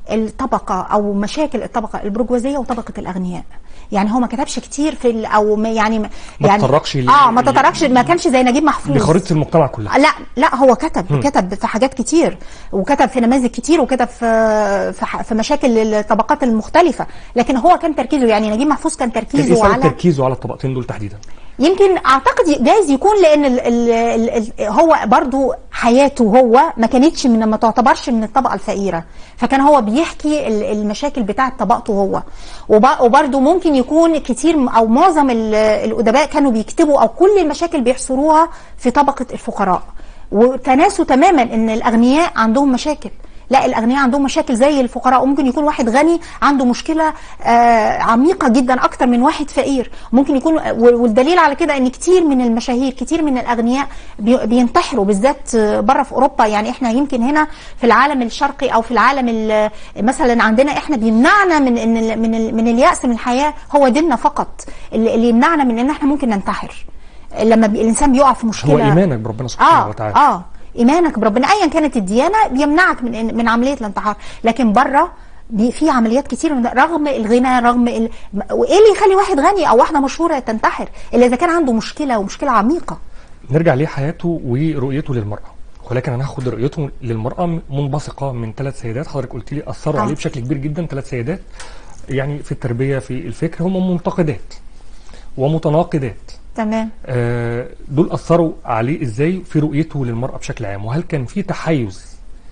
الطبقه او مشاكل الطبقه البرجوازيه وطبقه الاغنياء يعني هو ما كتبش كتير في ال- او ما يعني ما يعني تطرقش ل- اه ما تطرقش ما كانش زي نجيب محفوظ لخريطه المجتمع كلها لا لا هو كتب كتب في حاجات كتير وكتب في نماذج كتير وكتب في في, ح- في مشاكل الطبقات المختلفه لكن هو كان تركيزه يعني نجيب محفوظ كان كان ايه تركيزه سبب على تركيزه على الطبقتين دول تحديدا يمكن اعتقد جايز يكون لان ال ال ال ال هو برضو حياته هو ما كانتش من ما تعتبرش من الطبقه الفقيره فكان هو بيحكي ال- المشاكل بتاعه طبقته هو وب- وبرضو ممكن يكون كتير م- او معظم ال- الادباء كانوا بيكتبوا او كل المشاكل بيحصروها في طبقه الفقراء وتناسوا تماما ان الاغنياء عندهم مشاكل لا الاغنياء عندهم مشاكل زي الفقراء وممكن يكون واحد غني عنده مشكله آه عميقه جدا اكتر من واحد فقير ممكن يكون والدليل على كده ان كتير من المشاهير كتير من الاغنياء بي- بينتحروا بالذات آه، بره في اوروبا يعني احنا يمكن هنا في العالم الشرقي او في العالم ال- مثلا عندنا احنا بيمنعنا من ان ال- من ال- من الياس من الحياه هو ديننا فقط اللي اللي يمنعنا من ان احنا ممكن ننتحر لما بي الانسان بيقع في مشكله هو ايمانك بربنا سبحانه اه وتعالى اه ايمانك بربنا ايا كانت الديانه بيمنعك من من عمليه الانتحار لكن بره بي- في عمليات كتير من ده، رغم الغنى رغم ال... وايه اللي يخلي واحد غني او واحده مشهوره تنتحر الا اذا كان عنده مشكله ومشكله عميقه نرجع لحياته ورؤيته للمرأة ولكن انا هاخد رؤيته للمرأة منبثقة من ثلاث سيدات حضرتك قلت لي اثروا آه. عليه بشكل كبير جدا ثلاث سيدات يعني في التربية في الفكر هم منتقدات ومتناقضات تمام آه، دول اثروا عليه ازاي في رؤيته للمرأة بشكل عام وهل كان في تحيز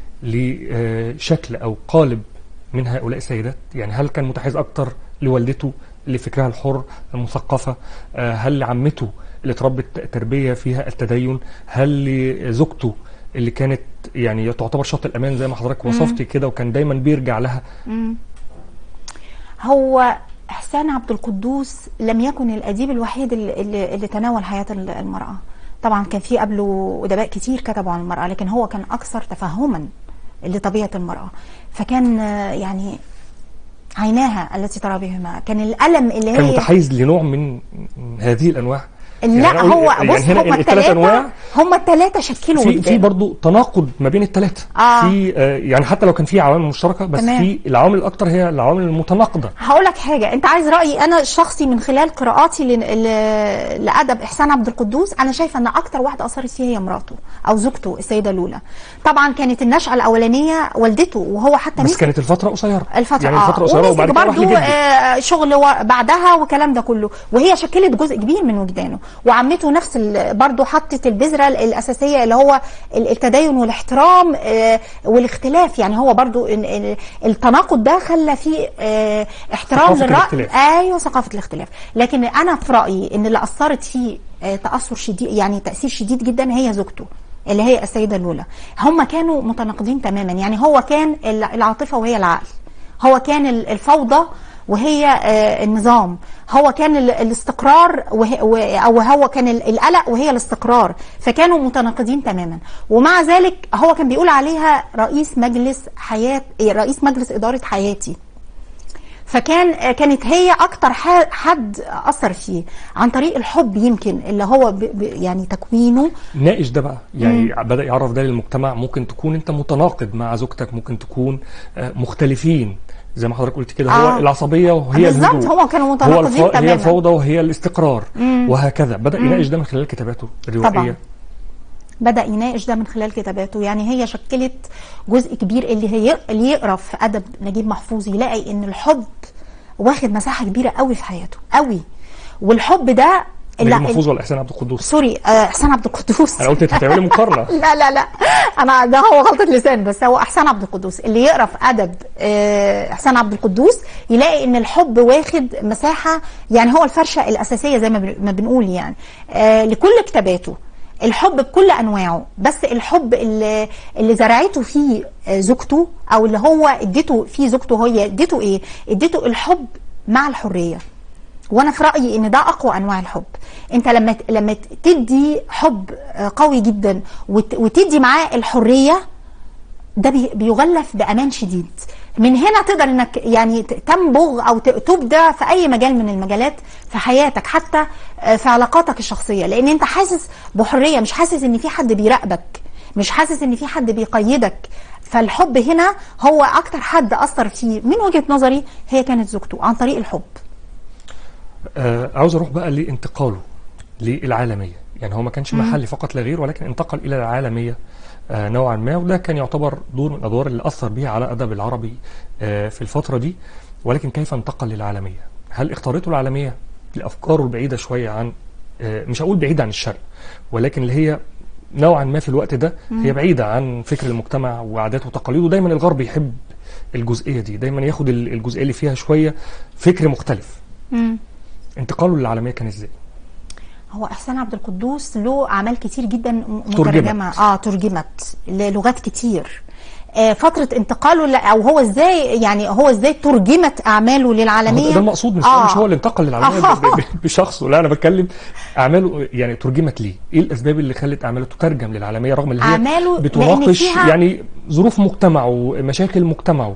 لشكل او قالب من هؤلاء السيدات يعني هل كان متحيز اكتر لوالدته لفكرها الحر المثقفة آه، هل لعمته اللي اتربت تربية فيها التدين هل لزوجته اللي كانت يعني تعتبر شط الامان زي ما حضرتك وصفتي كده وكان دايما بيرجع لها هو احسان عبد القدوس لم يكن الاديب الوحيد اللي, اللي, اللي تناول حياه ال- المراه طبعا كان في قبله ادباء كتير كتبوا عن المراه لكن هو كان اكثر تفهما لطبيعه المراه فكان آه، يعني عيناها التي ترى بهما كان الالم اللي كان هي متحيز لنوع من هذه الانواع لا يعني أنا أقول- هو يعني بص هنا هما الثلاث الثلاثه انواع هما الثلاثه شكلوا في في وجدان. برضه تناقض ما بين الثلاثه آه. في آه يعني حتى لو كان في عوامل مشتركه بس تمام. في العوامل الاكثر هي العوامل المتناقضه هقول لك حاجه انت عايز رايي انا الشخصي من خلال قراءاتي ل... ل... لادب احسان عبد القدوس انا شايفه ان اكتر واحده اثرت فيه هي مراته او زوجته السيده لولا طبعا كانت النشاه الاولانيه والدته وهو حتى بس مسك كانت الفتره قصيره الفترة يعني الفتره قصيره ومسك وبعد كده راح برضو لجده آه شغل و- بعدها والكلام ده كله وهي شكلت جزء كبير من وجدانه وعمته نفس ال- برضو حطت البذرة ال- الأساسية اللي هو ال- التدين والاحترام آه والاختلاف يعني هو برضو ال- ال- التناقض ده خلى فيه آه احترام ثقافة للرأي الاختلاف. ايوه ثقافة الاختلاف لكن أنا في رأيي إن اللي أثرت فيه آه تأثر شديد يعني تأثير شديد جدا هي زوجته اللي هي السيدة لولا هم كانوا متناقضين تماما يعني هو كان ال- العاطفة وهي العقل هو كان ال- الفوضى وهي آه، النظام هو كان ال- الاستقرار وهي و- او هو كان ال- القلق وهي الاستقرار فكانوا متناقضين تماما ومع ذلك هو كان بيقول عليها رئيس مجلس حياة إيه، رئيس مجلس إدارة حياتي فكان آه، كانت هي اكتر ح- حد اثر فيه عن طريق الحب يمكن اللي هو ب ب يعني تكوينه ناقش ده بقى يعني بدا يعرف ده للمجتمع ممكن تكون انت متناقض مع زوجتك ممكن تكون آه، مختلفين زي ما حضرتك قلت كده آه. هو العصبيه وهي بالظبط الهدوء هو كانوا هو متناقضين الف... هي تماما الفوضى وهي الاستقرار مم. وهكذا بدا يناقش ده من خلال كتاباته الروائيه طبعاً. بدأ يناقش ده من خلال كتاباته يعني هي شكلت جزء كبير اللي هي اللي يقرا في ادب نجيب محفوظ يلاقي ان الحب واخد مساحه كبيره قوي في حياته قوي والحب ده نجيب لا محفوظ ولا احسان عبد القدوس سوري آه، احسان عبد القدوس انا قلت انت هتعملي مقارنه لا لا لا انا ده هو غلطه لسان بس هو احسان عبد القدوس اللي يقرا في ادب آه، احسان عبد القدوس يلاقي ان الحب واخد مساحه يعني هو الفرشه الاساسيه زي ما بن- ما بنقول يعني آه، لكل كتاباته الحب بكل انواعه بس الحب اللي, اللي زرعته فيه آه، زوجته او اللي هو اديته فيه زوجته هي اديته ايه اديته الحب مع الحريه وانا في رايي ان ده اقوى انواع الحب انت لما لما تدي حب آه، قوي جدا وت- وتدي معاه الحريه ده بي- بيغلف بامان شديد من هنا تقدر انك يعني ت- تنبغ او ت- تبدع في اي مجال من المجالات في حياتك حتى آه، في علاقاتك الشخصيه لان انت حاسس بحريه مش حاسس ان في حد بيراقبك مش حاسس ان في حد بيقيدك فالحب هنا هو اكتر حد اثر فيه من وجهه نظري هي كانت زوجته عن طريق الحب آه عاوز اروح بقى لانتقاله للعالميه يعني هو ما كانش محلي فقط لا غير ولكن انتقل الى العالميه آه نوعا ما وده كان يعتبر دور من الادوار اللي اثر بيها على الادب العربي آه في الفتره دي ولكن كيف انتقل للعالميه هل اختارته العالميه لافكاره البعيده شويه عن آه مش هقول بعيده عن الشرق ولكن اللي هي نوعا ما في الوقت ده هي بعيده عن فكر المجتمع وعاداته وتقاليده دايما الغرب يحب الجزئيه دي دايما ياخد ال- الجزئيه اللي فيها شويه فكر مختلف مم. انتقاله للعالميه كان ازاي هو احسان عبد القدوس له اعمال كتير جدا م- ترجمت. مترجمه اه ترجمت للغات كتير آه فتره انتقاله ل- او هو ازاي يعني هو ازاي ترجمت اعماله للعالميه هو ده المقصود مش آه. مش هو اللي انتقل للعالميه آه. ب- ب- بشخصه لا انا بتكلم اعماله يعني ترجمت ليه؟ ايه الاسباب اللي خلت اعماله تترجم للعالميه رغم ان هي أعماله لأن بتناقش فيها- يعني ظروف مجتمعه ومشاكل مجتمعه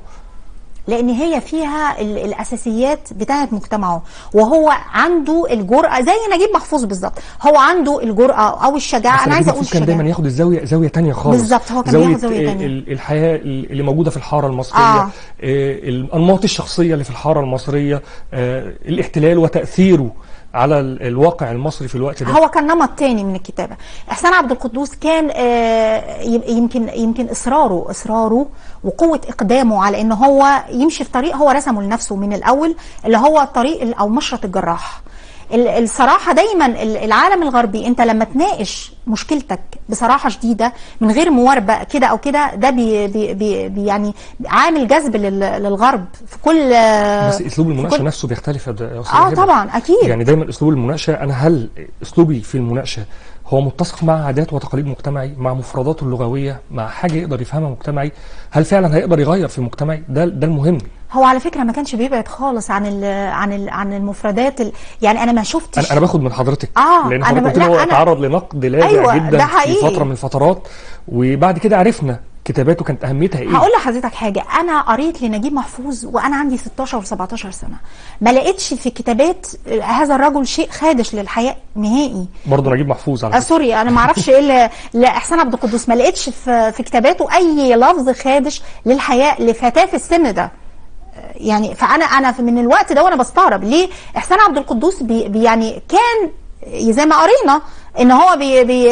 لان هي فيها ال- الاساسيات بتاعه مجتمعه وهو عنده الجرأه زي نجيب محفوظ بالظبط هو عنده الجرأه او الشجاعه بس انا نجيب عايزه اقول محفوظ كان دايما الشجاعه ياخد الزاويه زاويه تانية خالص بالظبط، هو كان زاويه بياخد زاوية تانية. ال- الحياه اللي موجوده في الحاره المصريه آه. آه. الانماط الشخصيه اللي في الحاره المصريه آه الاحتلال وتاثيره على ال- الواقع المصري في الوقت ده هو كان نمط تاني من الكتابه احسان عبد القدوس كان آه، يم- يمكن يمكن اصراره اصراره وقوه اقدامه على ان هو يمشي في طريق هو رسمه لنفسه من الاول اللي هو طريق ال- او مشرط الجراح ال- الصراحه دايما ال- العالم الغربي انت لما تناقش مشكلتك بصراحه شديده من غير مواربه كده او كده ده بي بي بي بي- يعني عامل جذب لل- للغرب في كل آه، بس اسلوب في المناقشه كل- نفسه بيختلف يا د- يا أستاذ اه هبة. طبعا اكيد يعني دايما اسلوب المناقشه انا هل اسلوبي في المناقشه هو متسق مع عادات وتقاليد مجتمعي مع مفرداته اللغويه مع حاجه يقدر يفهمها مجتمعي هل فعلا هيقدر يغير في مجتمعي ده ده المهم هو على فكره ما كانش بيبعد خالص عن ال عن ال عن المفردات ال يعني انا ما شفتش انا انا باخد من حضرتك آه، لان أنا حضرتك ب- قلت لا، هو أنا- اتعرض لنقد لاذع أيوة، جدا ده في حقيقي. فتره من الفترات وبعد كده عرفنا كتاباته كانت اهميتها ايه هقول لحضرتك حاجه انا قريت لنجيب محفوظ وانا عندي 16 و17 سنه ما لقيتش في كتابات هذا الرجل شيء خادش للحياه نهائي برضه نجيب محفوظ على آه فكره سوري انا ما اعرفش ايه اللي- لاحسان عبد القدوس ما لقيتش في في كتاباته اي لفظ خادش للحياه لفتاه في السن ده يعني فانا انا من الوقت ده وانا بستغرب ليه احسان عبد القدوس بي بي يعني كان زي ما قرينا ان هو بي بي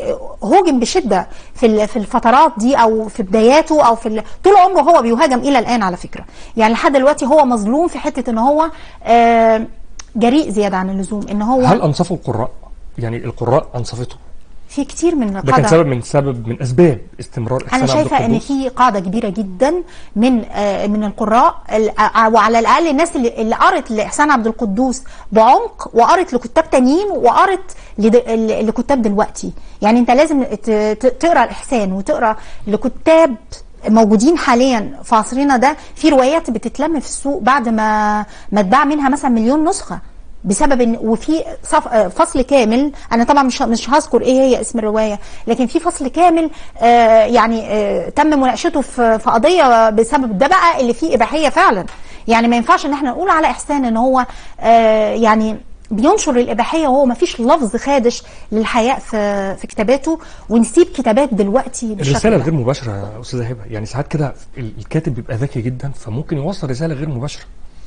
هوجم بشده في ال- في الفترات دي او في بداياته او في ال- طول عمره هو بيهاجم الى الان على فكره يعني لحد دلوقتي هو مظلوم في حته ان هو آه، جريء زياده عن اللزوم ان هو هل انصفوا القراء يعني القراء انصفته في كتير من ده كان القادة سبب من سبب من اسباب استمرار انا احسان عبد شايفه ان القدوس في قاعده كبيره جدا من آه، من القراء ال- آه، وعلى الاقل الناس اللي, اللي قرت لاحسان عبد القدوس بعمق وقرت لكتاب تانيين وقرت لد- ل- لكتاب دلوقتي يعني انت لازم ت- ت- تقرا الاحسان وتقرا لكتاب موجودين حاليا في عصرنا ده في روايات بتتلم في السوق بعد ما ما اتباع منها مثلا مليون نسخه بسبب ان وفي صف آه، فصل كامل انا طبعا مش مش هذكر ايه هي اسم الروايه لكن في فصل كامل آه، يعني آه، تم مناقشته في في قضيه بسبب ده بقى اللي فيه اباحيه فعلا يعني ما ينفعش ان احنا نقول على احسان ان هو آه، يعني بينشر الاباحيه وهو ما فيش لفظ خادش للحياء في في كتاباته ونسيب كتابات دلوقتي بالشكل الرساله ده. الغير مباشره يا استاذه هبه يعني ساعات كده ال- الكاتب بيبقى ذكي جدا فممكن يوصل رساله غير مباشره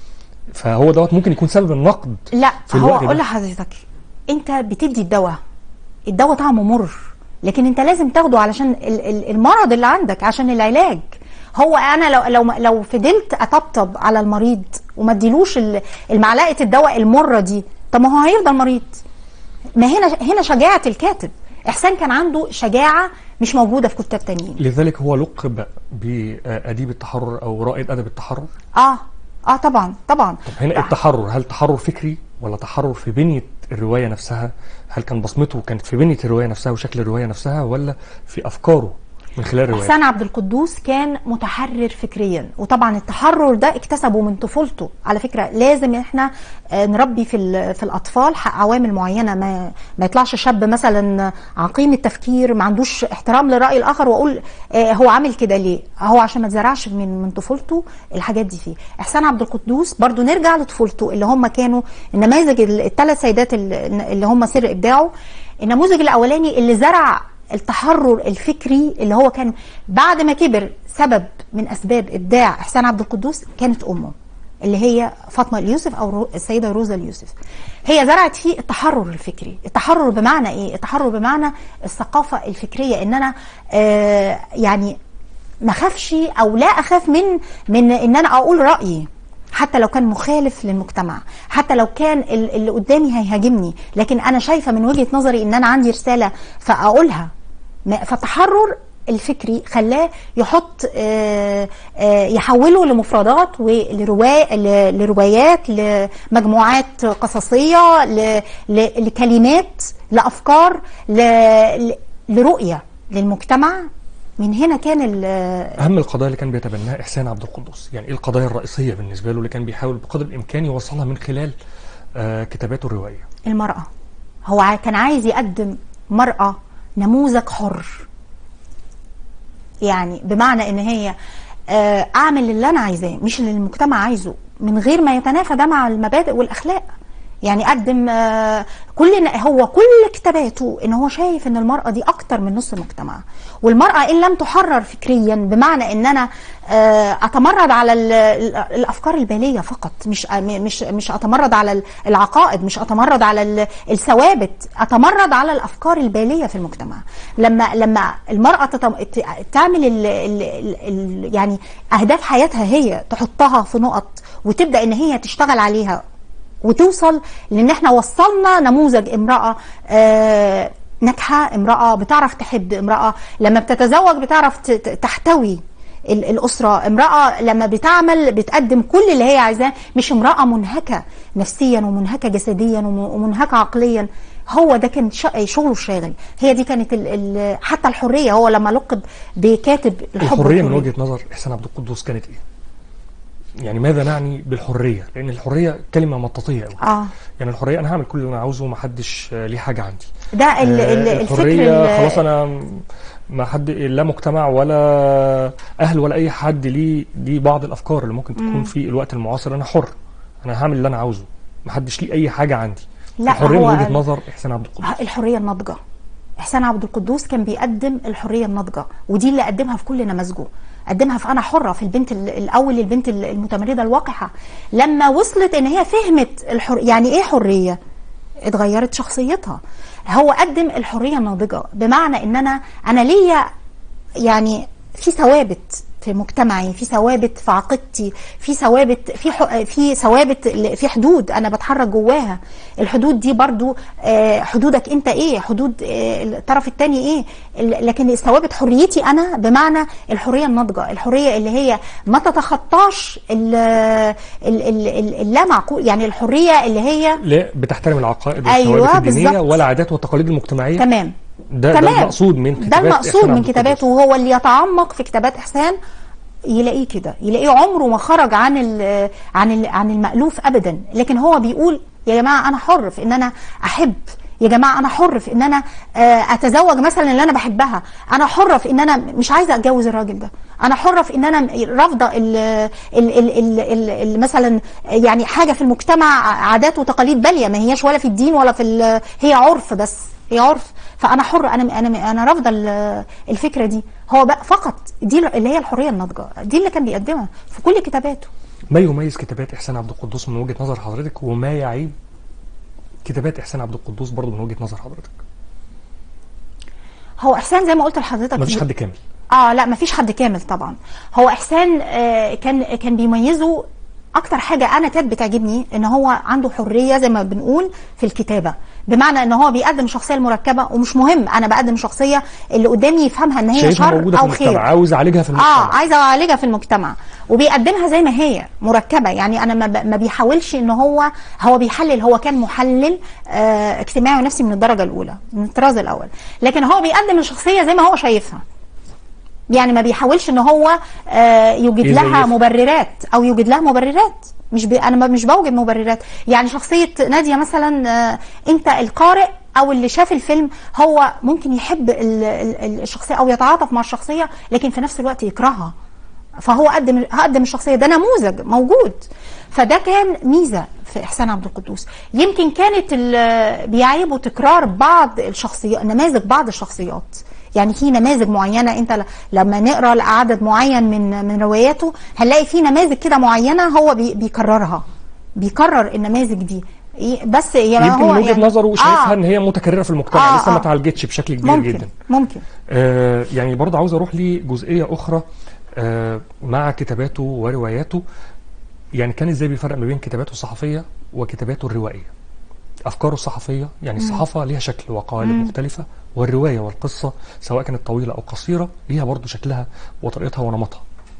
فهو دوت ممكن يكون سبب النقد لا في هو الوقت ده. اقول لحضرتك انت بتدي الدواء الدواء طعمه مر لكن انت لازم تاخده علشان ال- ال- المرض اللي عندك عشان العلاج هو انا لو لو لو فضلت اطبطب على المريض وما اديلوش ال- المعلقه الدواء المره دي طب ما هو هيفضل مريض ما هنا هنا شجاعه الكاتب احسان كان عنده شجاعه مش موجوده في كتاب تانيين لذلك هو لقب بأديب التحرر أو رائد أدب التحرر اه اه طبعا طبعا طب هنا التحرر هل تحرر فكري ولا تحرر في بنية الرواية نفسها هل كان بصمته كانت في بنية الرواية نفسها وشكل الرواية نفسها ولا في أفكاره من خلال الرواية احسان عبد القدوس كان متحرر فكريا وطبعا التحرر ده اكتسبه من طفولته على فكره لازم احنا آه، نربي في ال- في الاطفال حق عوامل معينه ما ما يطلعش شاب مثلا عقيم التفكير ما عندوش احترام للراي الاخر واقول آه، هو عامل كده ليه هو عشان ما تزرعش من من طفولته الحاجات دي فيه احسان عبد القدوس برضو نرجع لطفولته اللي هم كانوا النماذج الثلاث سيدات اللي اللي هم سر ابداعه النموذج الاولاني اللي زرع التحرر الفكري اللي هو كان بعد ما كبر سبب من اسباب ابداع احسان عبد القدوس كانت امه اللي هي فاطمه اليوسف او رو- السيده روزا اليوسف هي زرعت فيه التحرر الفكري التحرر بمعنى ايه التحرر بمعنى الثقافه الفكريه ان انا آه يعني ما اخافش او لا اخاف من من ان انا اقول رايي حتى لو كان مخالف للمجتمع حتى لو كان ال- اللي قدامي هيهاجمني لكن انا شايفه من وجهه نظري ان انا عندي رساله فاقولها ما- فالتحرر الفكري خلاه يحط آه، آه، يحوله لمفردات ولرواية ل- لروايات لمجموعات قصصية ل- ل- لكلمات لأفكار ل- ل- لرؤية للمجتمع من هنا كان ال- أهم القضايا اللي كان بيتبناها إحسان عبد القدوس يعني إيه القضايا الرئيسية بالنسبة له اللي كان بيحاول بقدر الإمكان يوصلها من خلال آه كتاباته الروائية المرأة هو ع- كان عايز يقدم مرأة نموذج حر يعني بمعنى ان هي آه، اعمل اللي انا عايزاه مش اللي المجتمع عايزه من غير ما يتنافى ده مع المبادئ والاخلاق يعني قدم آه، كل هو كل كتاباته ان هو شايف ان المراه دي اكتر من نص المجتمع والمراه ان لم تحرر فكريا بمعنى ان انا آه، اتمرد على ال- ال- الافكار الباليه فقط مش مش مش اتمرد على ال- العقائد مش اتمرد على ال- الثوابت اتمرد على الافكار الباليه في المجتمع لما لما المراه تتم- ت- تعمل ال ال ال ال يعني اهداف حياتها هي تحطها في نقط وتبدا ان هي تشتغل عليها وتوصل لان احنا وصلنا نموذج امراه آه ناجحه امراه بتعرف تحب امراه لما بتتزوج بتعرف ت- ت- تحتوي ال- الاسره امراه لما بتعمل بتقدم كل اللي هي عايزاه مش امراه منهكه نفسيا ومنهكه جسديا وم- ومنهكه عقليا هو ده كان ش- شغله الشاغل هي دي كانت ال ال حتى الحريه هو لما لقب بكاتب الحب الحرية من والحرية. وجهة نظر إحسان عبد القدوس كانت إيه؟ يعني ماذا نعني بالحرية؟ لأن الحرية كلمة مطاطية أوي اه يعني الحرية أنا هعمل كل اللي أنا عاوزه ومحدش آه، ليه حاجة عندي ده ال ال آه، الفكر الحرية ال- خلاص أنا ما حد لا مجتمع ولا أهل ولا أي حد ليه ليه بعض الأفكار اللي ممكن تكون في الوقت المعاصر أنا حر أنا هعمل اللي أنا عاوزه محدش ليه أي حاجة عندي لا، الحرية هو من وجهة ال- نظر إحسان عبد القدوس الحريه الناضجه احسان عبد القدوس كان بيقدم الحريه الناضجه ودي اللي قدمها في كل نماذجه قدمها في انا حره في البنت ال- الاول البنت ال- المتمرده الوقحه لما وصلت ان هي فهمت الحر يعني ايه حريه اتغيرت شخصيتها هو قدم الحريه الناضجه بمعنى ان انا انا ليا يعني في ثوابت في مجتمعي في ثوابت في عقيدتي في ثوابت في ح- في ثوابت ل- في حدود انا بتحرك جواها الحدود دي برضو آه، حدودك انت ايه حدود آه، الطرف الثاني ايه ال- لكن الثوابت حريتي انا بمعنى الحريه الناضجه الحريه اللي هي ما تتخطاش ال- ال- ال- ال- اللا معقول يعني الحريه اللي هي لا بتحترم العقائد أيوة، والثوابت الدينية بالظبط. ولا عادات والتقاليد المجتمعية تمام ده, ده تمام. المقصود من ده كتابات المقصود إحسان من عبد القدوس. كتاباته وهو اللي يتعمق في كتابات احسان يلاقيه كده يلاقيه عمره ما خرج عن ال عن ال عن المألوف ابدا لكن هو بيقول يا جماعه انا حر في ان انا احب يا جماعه انا حر في ان انا آه، اتزوج مثلا اللي انا بحبها انا حره في ان انا مش عايزه اتجوز الراجل ده انا حره في ان انا رافضه ال ال ال ال ال ال مثلا يعني حاجه في المجتمع عادات وتقاليد باليه ما هياش ولا في الدين ولا في ال- هي عرف بس هي عرف فانا حر انا انا انا رافضه ال- الفكره دي هو بقى فقط دي اللي هي الحريه الناضجه دي اللي كان بيقدمها في كل كتاباته ما يميز كتابات احسان عبد القدوس من وجهه نظر حضرتك وما يعيب كتابات احسان عبد القدوس برضه من وجهه نظر حضرتك هو احسان زي ما قلت لحضرتك مفيش حد كامل اه لا مفيش حد كامل طبعا هو احسان آه كان كان بيميزه اكتر حاجه انا كانت بتعجبني ان هو عنده حريه زي ما بنقول في الكتابه بمعنى ان هو بيقدم الشخصيه المركبه ومش مهم انا بقدم شخصيه اللي قدامي يفهمها ان هي شايفها شر موجوده في او المجتمع خير عاوز اعالجها في اه المجتمع عايزه اعالجها في المجتمع وبيقدمها زي ما هي مركبه يعني انا ما, ب... ما بيحاولش ان هو هو بيحلل هو كان محلل آه اجتماعي ونفسي من الدرجه الاولى من الطراز الاول لكن هو بيقدم الشخصيه زي ما هو شايفها يعني ما بيحاولش ان هو آه يوجد يزيفها. لها مبررات او يوجد لها مبررات مش بي انا ما- مش بوجد مبررات يعني شخصيه ناديه مثلا آه انت القارئ او اللي شاف الفيلم هو ممكن يحب ال- ال- الشخصيه او يتعاطف مع الشخصيه لكن في نفس الوقت يكرهها فهو قدم قدم الشخصيه ده نموذج موجود فده كان ميزه في احسان عبد القدوس يمكن كانت ال- بيعيبوا تكرار بعض الشخصيات نماذج بعض الشخصيات يعني في نماذج معينه انت ل- لما نقرا عدد معين من من رواياته هنلاقي في نماذج كده معينه هو بي- بيكررها بيكرر النماذج دي ي- بس يعني يمكن هو من وجهه يعني نظره شايفها آه ان هي متكرره في المجتمع آه، لسه ما آه. اتعالجتش بشكل كبير ممكن جدا ممكن آه يعني برضه عاوز اروح لجزئيه اخرى آه مع كتاباته ورواياته يعني كان ازاي بيفرق ما بين كتاباته الصحفيه وكتاباته الروائيه افكاره الصحفيه يعني الصحافه ليها شكل وقوالب مختلفه والروايه والقصه سواء كانت طويله او قصيره ليها برضه شكلها وطريقتها ونمطها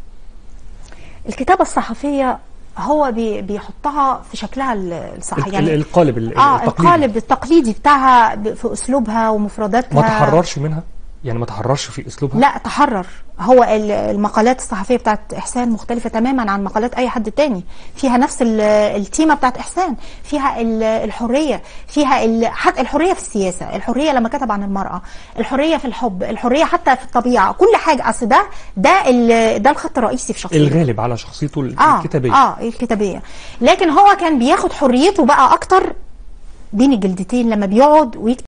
الكتابه الصحفيه هو بي بيحطها في شكلها ال- الصح ال- يعني القالب ال- اه التقليدي القالب التقليدي بتاعها ب- في اسلوبها ومفرداتها ما تحررش منها يعني ما تحررش في اسلوبها لا تحرر هو ال- المقالات الصحفيه بتاعت احسان مختلفه تماما عن مقالات اي حد تاني فيها نفس ال- التيمه بتاعت احسان فيها ال- الحريه فيها ال- حتى الحريه في السياسه الحريه لما كتب عن المراه الحريه في الحب الحريه حتى في الطبيعه كل حاجه اصل ده ده ال- ده الخط الرئيسي في شخصيته الغالب على شخصيته اه الكتابيه اه الكتابيه لكن هو كان بياخد حريته بقى اكتر بين الجلدتين لما بيقعد ويكتب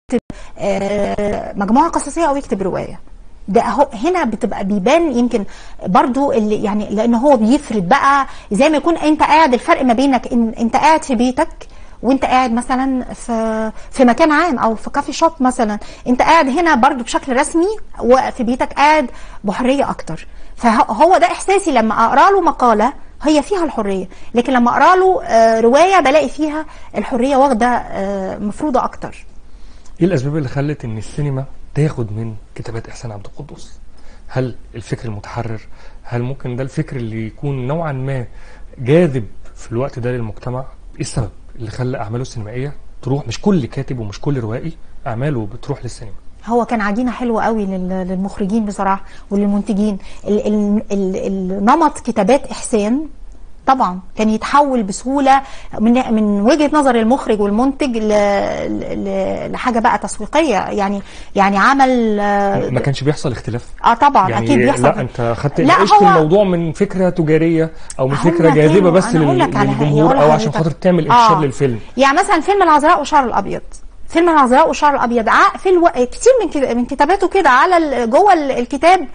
آه مجموعه قصصيه او يكتب روايه ده هو هنا بتبقى بيبان يمكن برضو اللي يعني لان هو بيفرد بقى زي ما يكون انت قاعد الفرق ما بينك إن انت قاعد في بيتك وانت قاعد مثلا في في مكان عام او في كافي شوب مثلا انت قاعد هنا برضو بشكل رسمي وفي بيتك قاعد بحريه اكتر فهو ده احساسي لما اقرا له مقاله هي فيها الحريه لكن لما اقرا له آه، روايه بلاقي فيها الحريه واخده آه، مفروضه اكتر ايه الاسباب اللي خلت ان السينما تاخد من كتابات احسان عبد القدوس هل الفكر المتحرر هل ممكن ده الفكر اللي يكون نوعا ما جاذب في الوقت ده للمجتمع ايه السبب اللي خلى اعماله السينمائيه تروح مش كل كاتب ومش كل روائي اعماله بتروح للسينما هو كان عجينه حلوه قوي لل- للمخرجين بصراحه وللمنتجين ال- ال- ال- النمط كتابات احسان طبعا كان يتحول بسهوله من من وجهه نظر المخرج والمنتج ل- ل- لحاجه بقى تسويقيه يعني يعني عمل اه ما كانش بيحصل اختلاف آه طبعا يعني اكيد بيحصل لا انت خدت لا، عشت هو- الموضوع من فكره تجاريه او من هم فكره جاذبه كانوا- بس أنا أقول لل- لك على حاجة، للجمهور أقول او عشان لحضرتك. خاطر تعمل آه. انتشار للفيلم يعني مثلا فيلم العذراء والشعر الابيض فيلم العذراء والشعر الابيض ع- في الو... كتير من كده من كتاباته كده على ال... جوه ال- الكتاب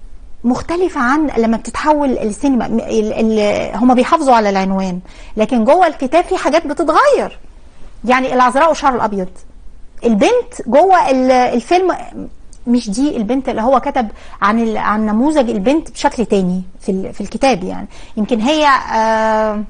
مختلفة عن لما بتتحول السينما م- ال... ال... هما بيحافظوا على العنوان لكن جوه الكتاب في حاجات بتتغير يعني العذراء والشعر الابيض البنت جوه ال- الفيلم مش دي البنت اللي هو كتب عن ال... عن نموذج البنت بشكل تاني في ال... في الكتاب يعني يمكن هي آه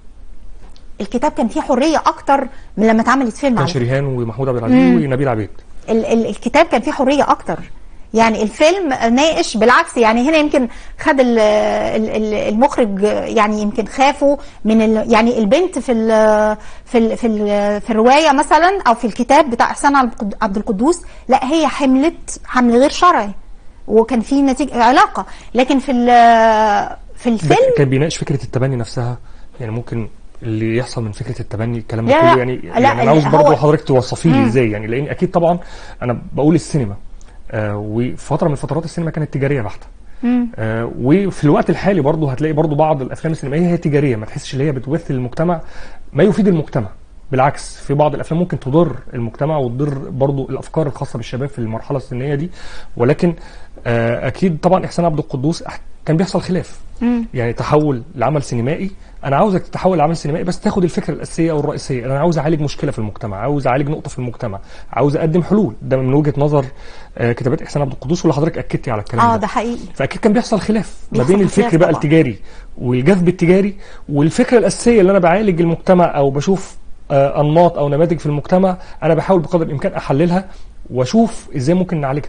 الكتاب كان فيه حريه اكتر من لما اتعملت فيلم كان على فكرة. شريهان ومحمود عبد العزيز ونبيل عبيد ال ال الكتاب كان فيه حريه اكتر يعني الفيلم ناقش بالعكس يعني هنا يمكن خد ال ال ال المخرج يعني يمكن خافوا من ال يعني البنت في ال في ال في, ال في الروايه مثلا او في الكتاب بتاع احسان عبد عبد القدوس لا هي حملت حمل غير شرعي وكان في نتيجه علاقه لكن في ال- في ده الفيلم كان بيناقش فكره التبني نفسها يعني ممكن اللي يحصل من فكره التبني الكلام لا، ده لا. كله يعني لا، يعني انا عاوز هو- برضه حضرتك توصفي لي مم. ازاي يعني لان اكيد طبعا انا بقول السينما آه وفي فتره من فترات السينما كانت تجاريه بحته مم. آه وفي الوقت الحالي برضه هتلاقي برضه بعض الافلام السينمائيه هي تجاريه ما تحسش ان هي بتمثل المجتمع ما يفيد المجتمع بالعكس في بعض الافلام ممكن تضر المجتمع وتضر برضه الافكار الخاصه بالشباب في المرحله السنيه دي ولكن آه اكيد طبعا احسان عبد القدوس أح- كان بيحصل خلاف مم. يعني تحول لعمل سينمائي انا عاوزك تتحول لعمل سينمائي بس تاخد الفكره الاساسيه او الرئيسيه انا عاوز اعالج مشكله في المجتمع عاوز اعالج نقطه في المجتمع عاوز اقدم حلول ده من وجهه نظر آه، كتابات احسان عبد القدوس واللي حضرتك اكدتي على الكلام اه ده ده حقيقي فاكيد كان بيحصل خلاف ما بيحصل بين خلاف الفكر بقى طبعاً. التجاري والجذب التجاري والفكره الاساسيه اللي انا بعالج المجتمع او بشوف آه، انماط او نماذج في المجتمع انا بحاول بقدر الامكان احللها واشوف ازاي ممكن نعالجها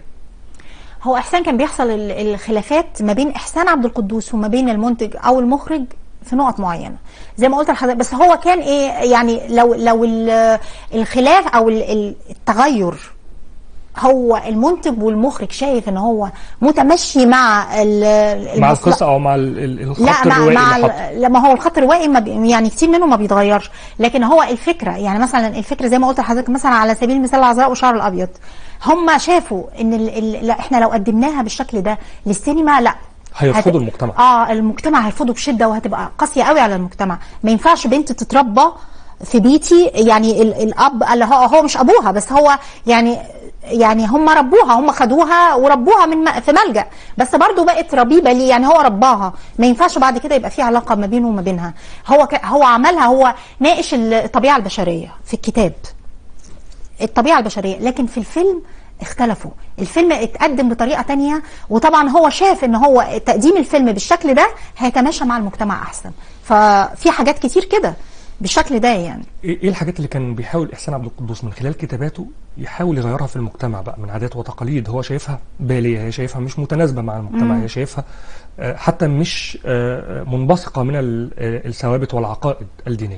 هو احسان كان بيحصل ال- الخلافات ما بين احسان عبد القدوس وما بين المنتج او المخرج في نقط معينه زي ما قلت لحضرتك بس هو كان ايه يعني لو لو ال- الخلاف او ال- ال- التغير هو المنتج والمخرج شايف ان هو متمشي مع ال- مع المصلحة- القصه او مع ال- ال- الخط لا مع الروائي مع اللي حاطه ال- لما هو الخط الروائي ما بي يعني كتير منه ما بيتغيرش لكن هو الفكره يعني مثلا الفكره زي ما قلت لحضرتك مثلا على سبيل المثال العذراء وشعر الابيض هم شافوا ان ال ال لا احنا لو قدمناها بالشكل ده للسينما لا هيرفضوا هت- المجتمع. اه المجتمع هيرفضه بشده وهتبقى قاسيه قوي على المجتمع ما ينفعش بنت تتربى في بيتي يعني ال الاب اللي هو هو مش ابوها بس هو يعني يعني هم ربوها هم خدوها وربوها من م- في ملجأ بس برضو بقت ربيبه ليه يعني هو رباها ما ينفعش بعد كده يبقى في علاقه ما بينه وما بينها هو ك- هو عملها هو ناقش الطبيعه البشريه في الكتاب الطبيعه البشريه لكن في الفيلم اختلفوا الفيلم اتقدم بطريقه تانية وطبعا هو شاف ان هو تقديم الفيلم بالشكل ده هيتماشى مع المجتمع احسن ففي حاجات كتير كده بالشكل ده يعني ايه إيه الحاجات اللي كان بيحاول احسان عبد القدوس من خلال كتاباته يحاول يغيرها في المجتمع بقى من عادات وتقاليد هو شايفها باليه هي شايفها مش متناسبه مع المجتمع هي شايفها آه، حتى مش آه، آه، منبثقه من ال- آه، الثوابت والعقائد الدينيه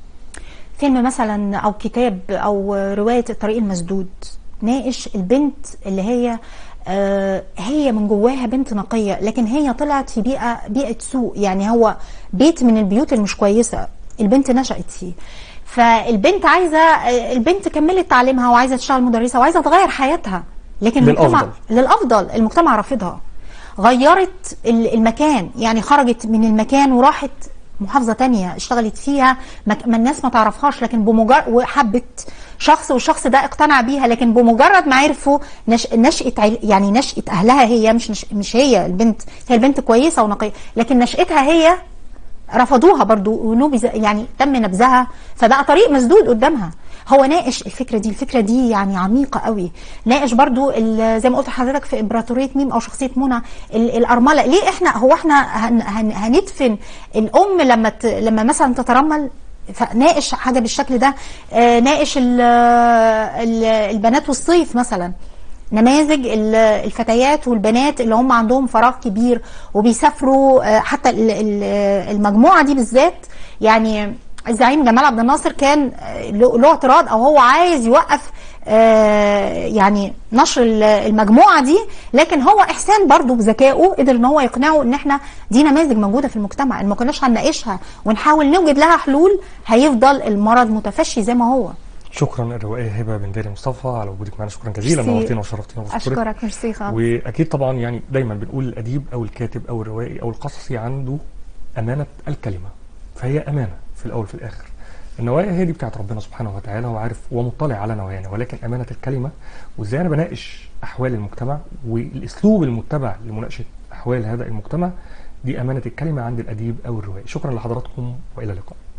فيلم مثلا او كتاب او روايه الطريق المسدود ناقش البنت اللي هي آه، هي من جواها بنت نقيه لكن هي طلعت في بيئه بيئه سوء يعني هو بيت من البيوت المش كويسه البنت نشأت فيه فالبنت عايزه آه، البنت كملت تعليمها وعايزه تشتغل مدرسه وعايزه تغير حياتها لكن المجتمع للأفضل. للافضل المجتمع رافضها غيرت ال- المكان يعني خرجت من المكان وراحت محافظة تانية اشتغلت فيها ما ما الناس ما تعرفهاش لكن بمجرد وحبت شخص والشخص ده اقتنع بيها لكن بمجرد ما عرفوا نش... نشأة عيل... يعني نشأة أهلها هي مش نش... مش هي البنت هي البنت كويسة ونقية لكن نشأتها هي رفضوها برضو ونبذ يعني تم نبذها فبقى طريق مسدود قدامها هو ناقش الفكره دي الفكره دي يعني عميقه قوي ناقش برضو ال- زي ما قلت لحضرتك في امبراطوريه ميم او شخصيه منى ال- الارمله ليه احنا هو احنا هن هن هندفن الام لما ت لما مثلا تترمل فناقش حاجه بالشكل ده آه، ناقش ال- ال- البنات والصيف مثلا نماذج ال- الفتيات والبنات اللي هم عندهم فراغ كبير وبيسافروا آه، حتى ال- ال- المجموعه دي بالذات يعني الزعيم جمال عبد الناصر كان آه، له له اعتراض او هو عايز يوقف آه، يعني نشر ال- المجموعه دي لكن هو احسان برضو بذكائه قدر ان هو يقنعه ان احنا دي نماذج موجوده في المجتمع ان ما كناش هنناقشها ونحاول نوجد لها حلول هيفضل المرض متفشي زي ما هو شكرا الروائيه هبه بن داري مصطفى على وجودك معنا شكرا جزيلا ميرسي. نورتينا وشرفتينا وبشكرك اشكرك ميرسي خالص واكيد طبعا يعني دايما بنقول الاديب او الكاتب او الروائي او القصصي عنده امانه الكلمه فهي امانه في الاول وفي الاخر النوايا هي دي بتاعت ربنا سبحانه وتعالى وعارف ومطلع على نوايانا ولكن امانه الكلمه وازاي انا بناقش احوال المجتمع والاسلوب المتبع لمناقشه احوال هذا المجتمع دي امانه الكلمه عند الاديب او الروائي شكرا لحضراتكم والى اللقاء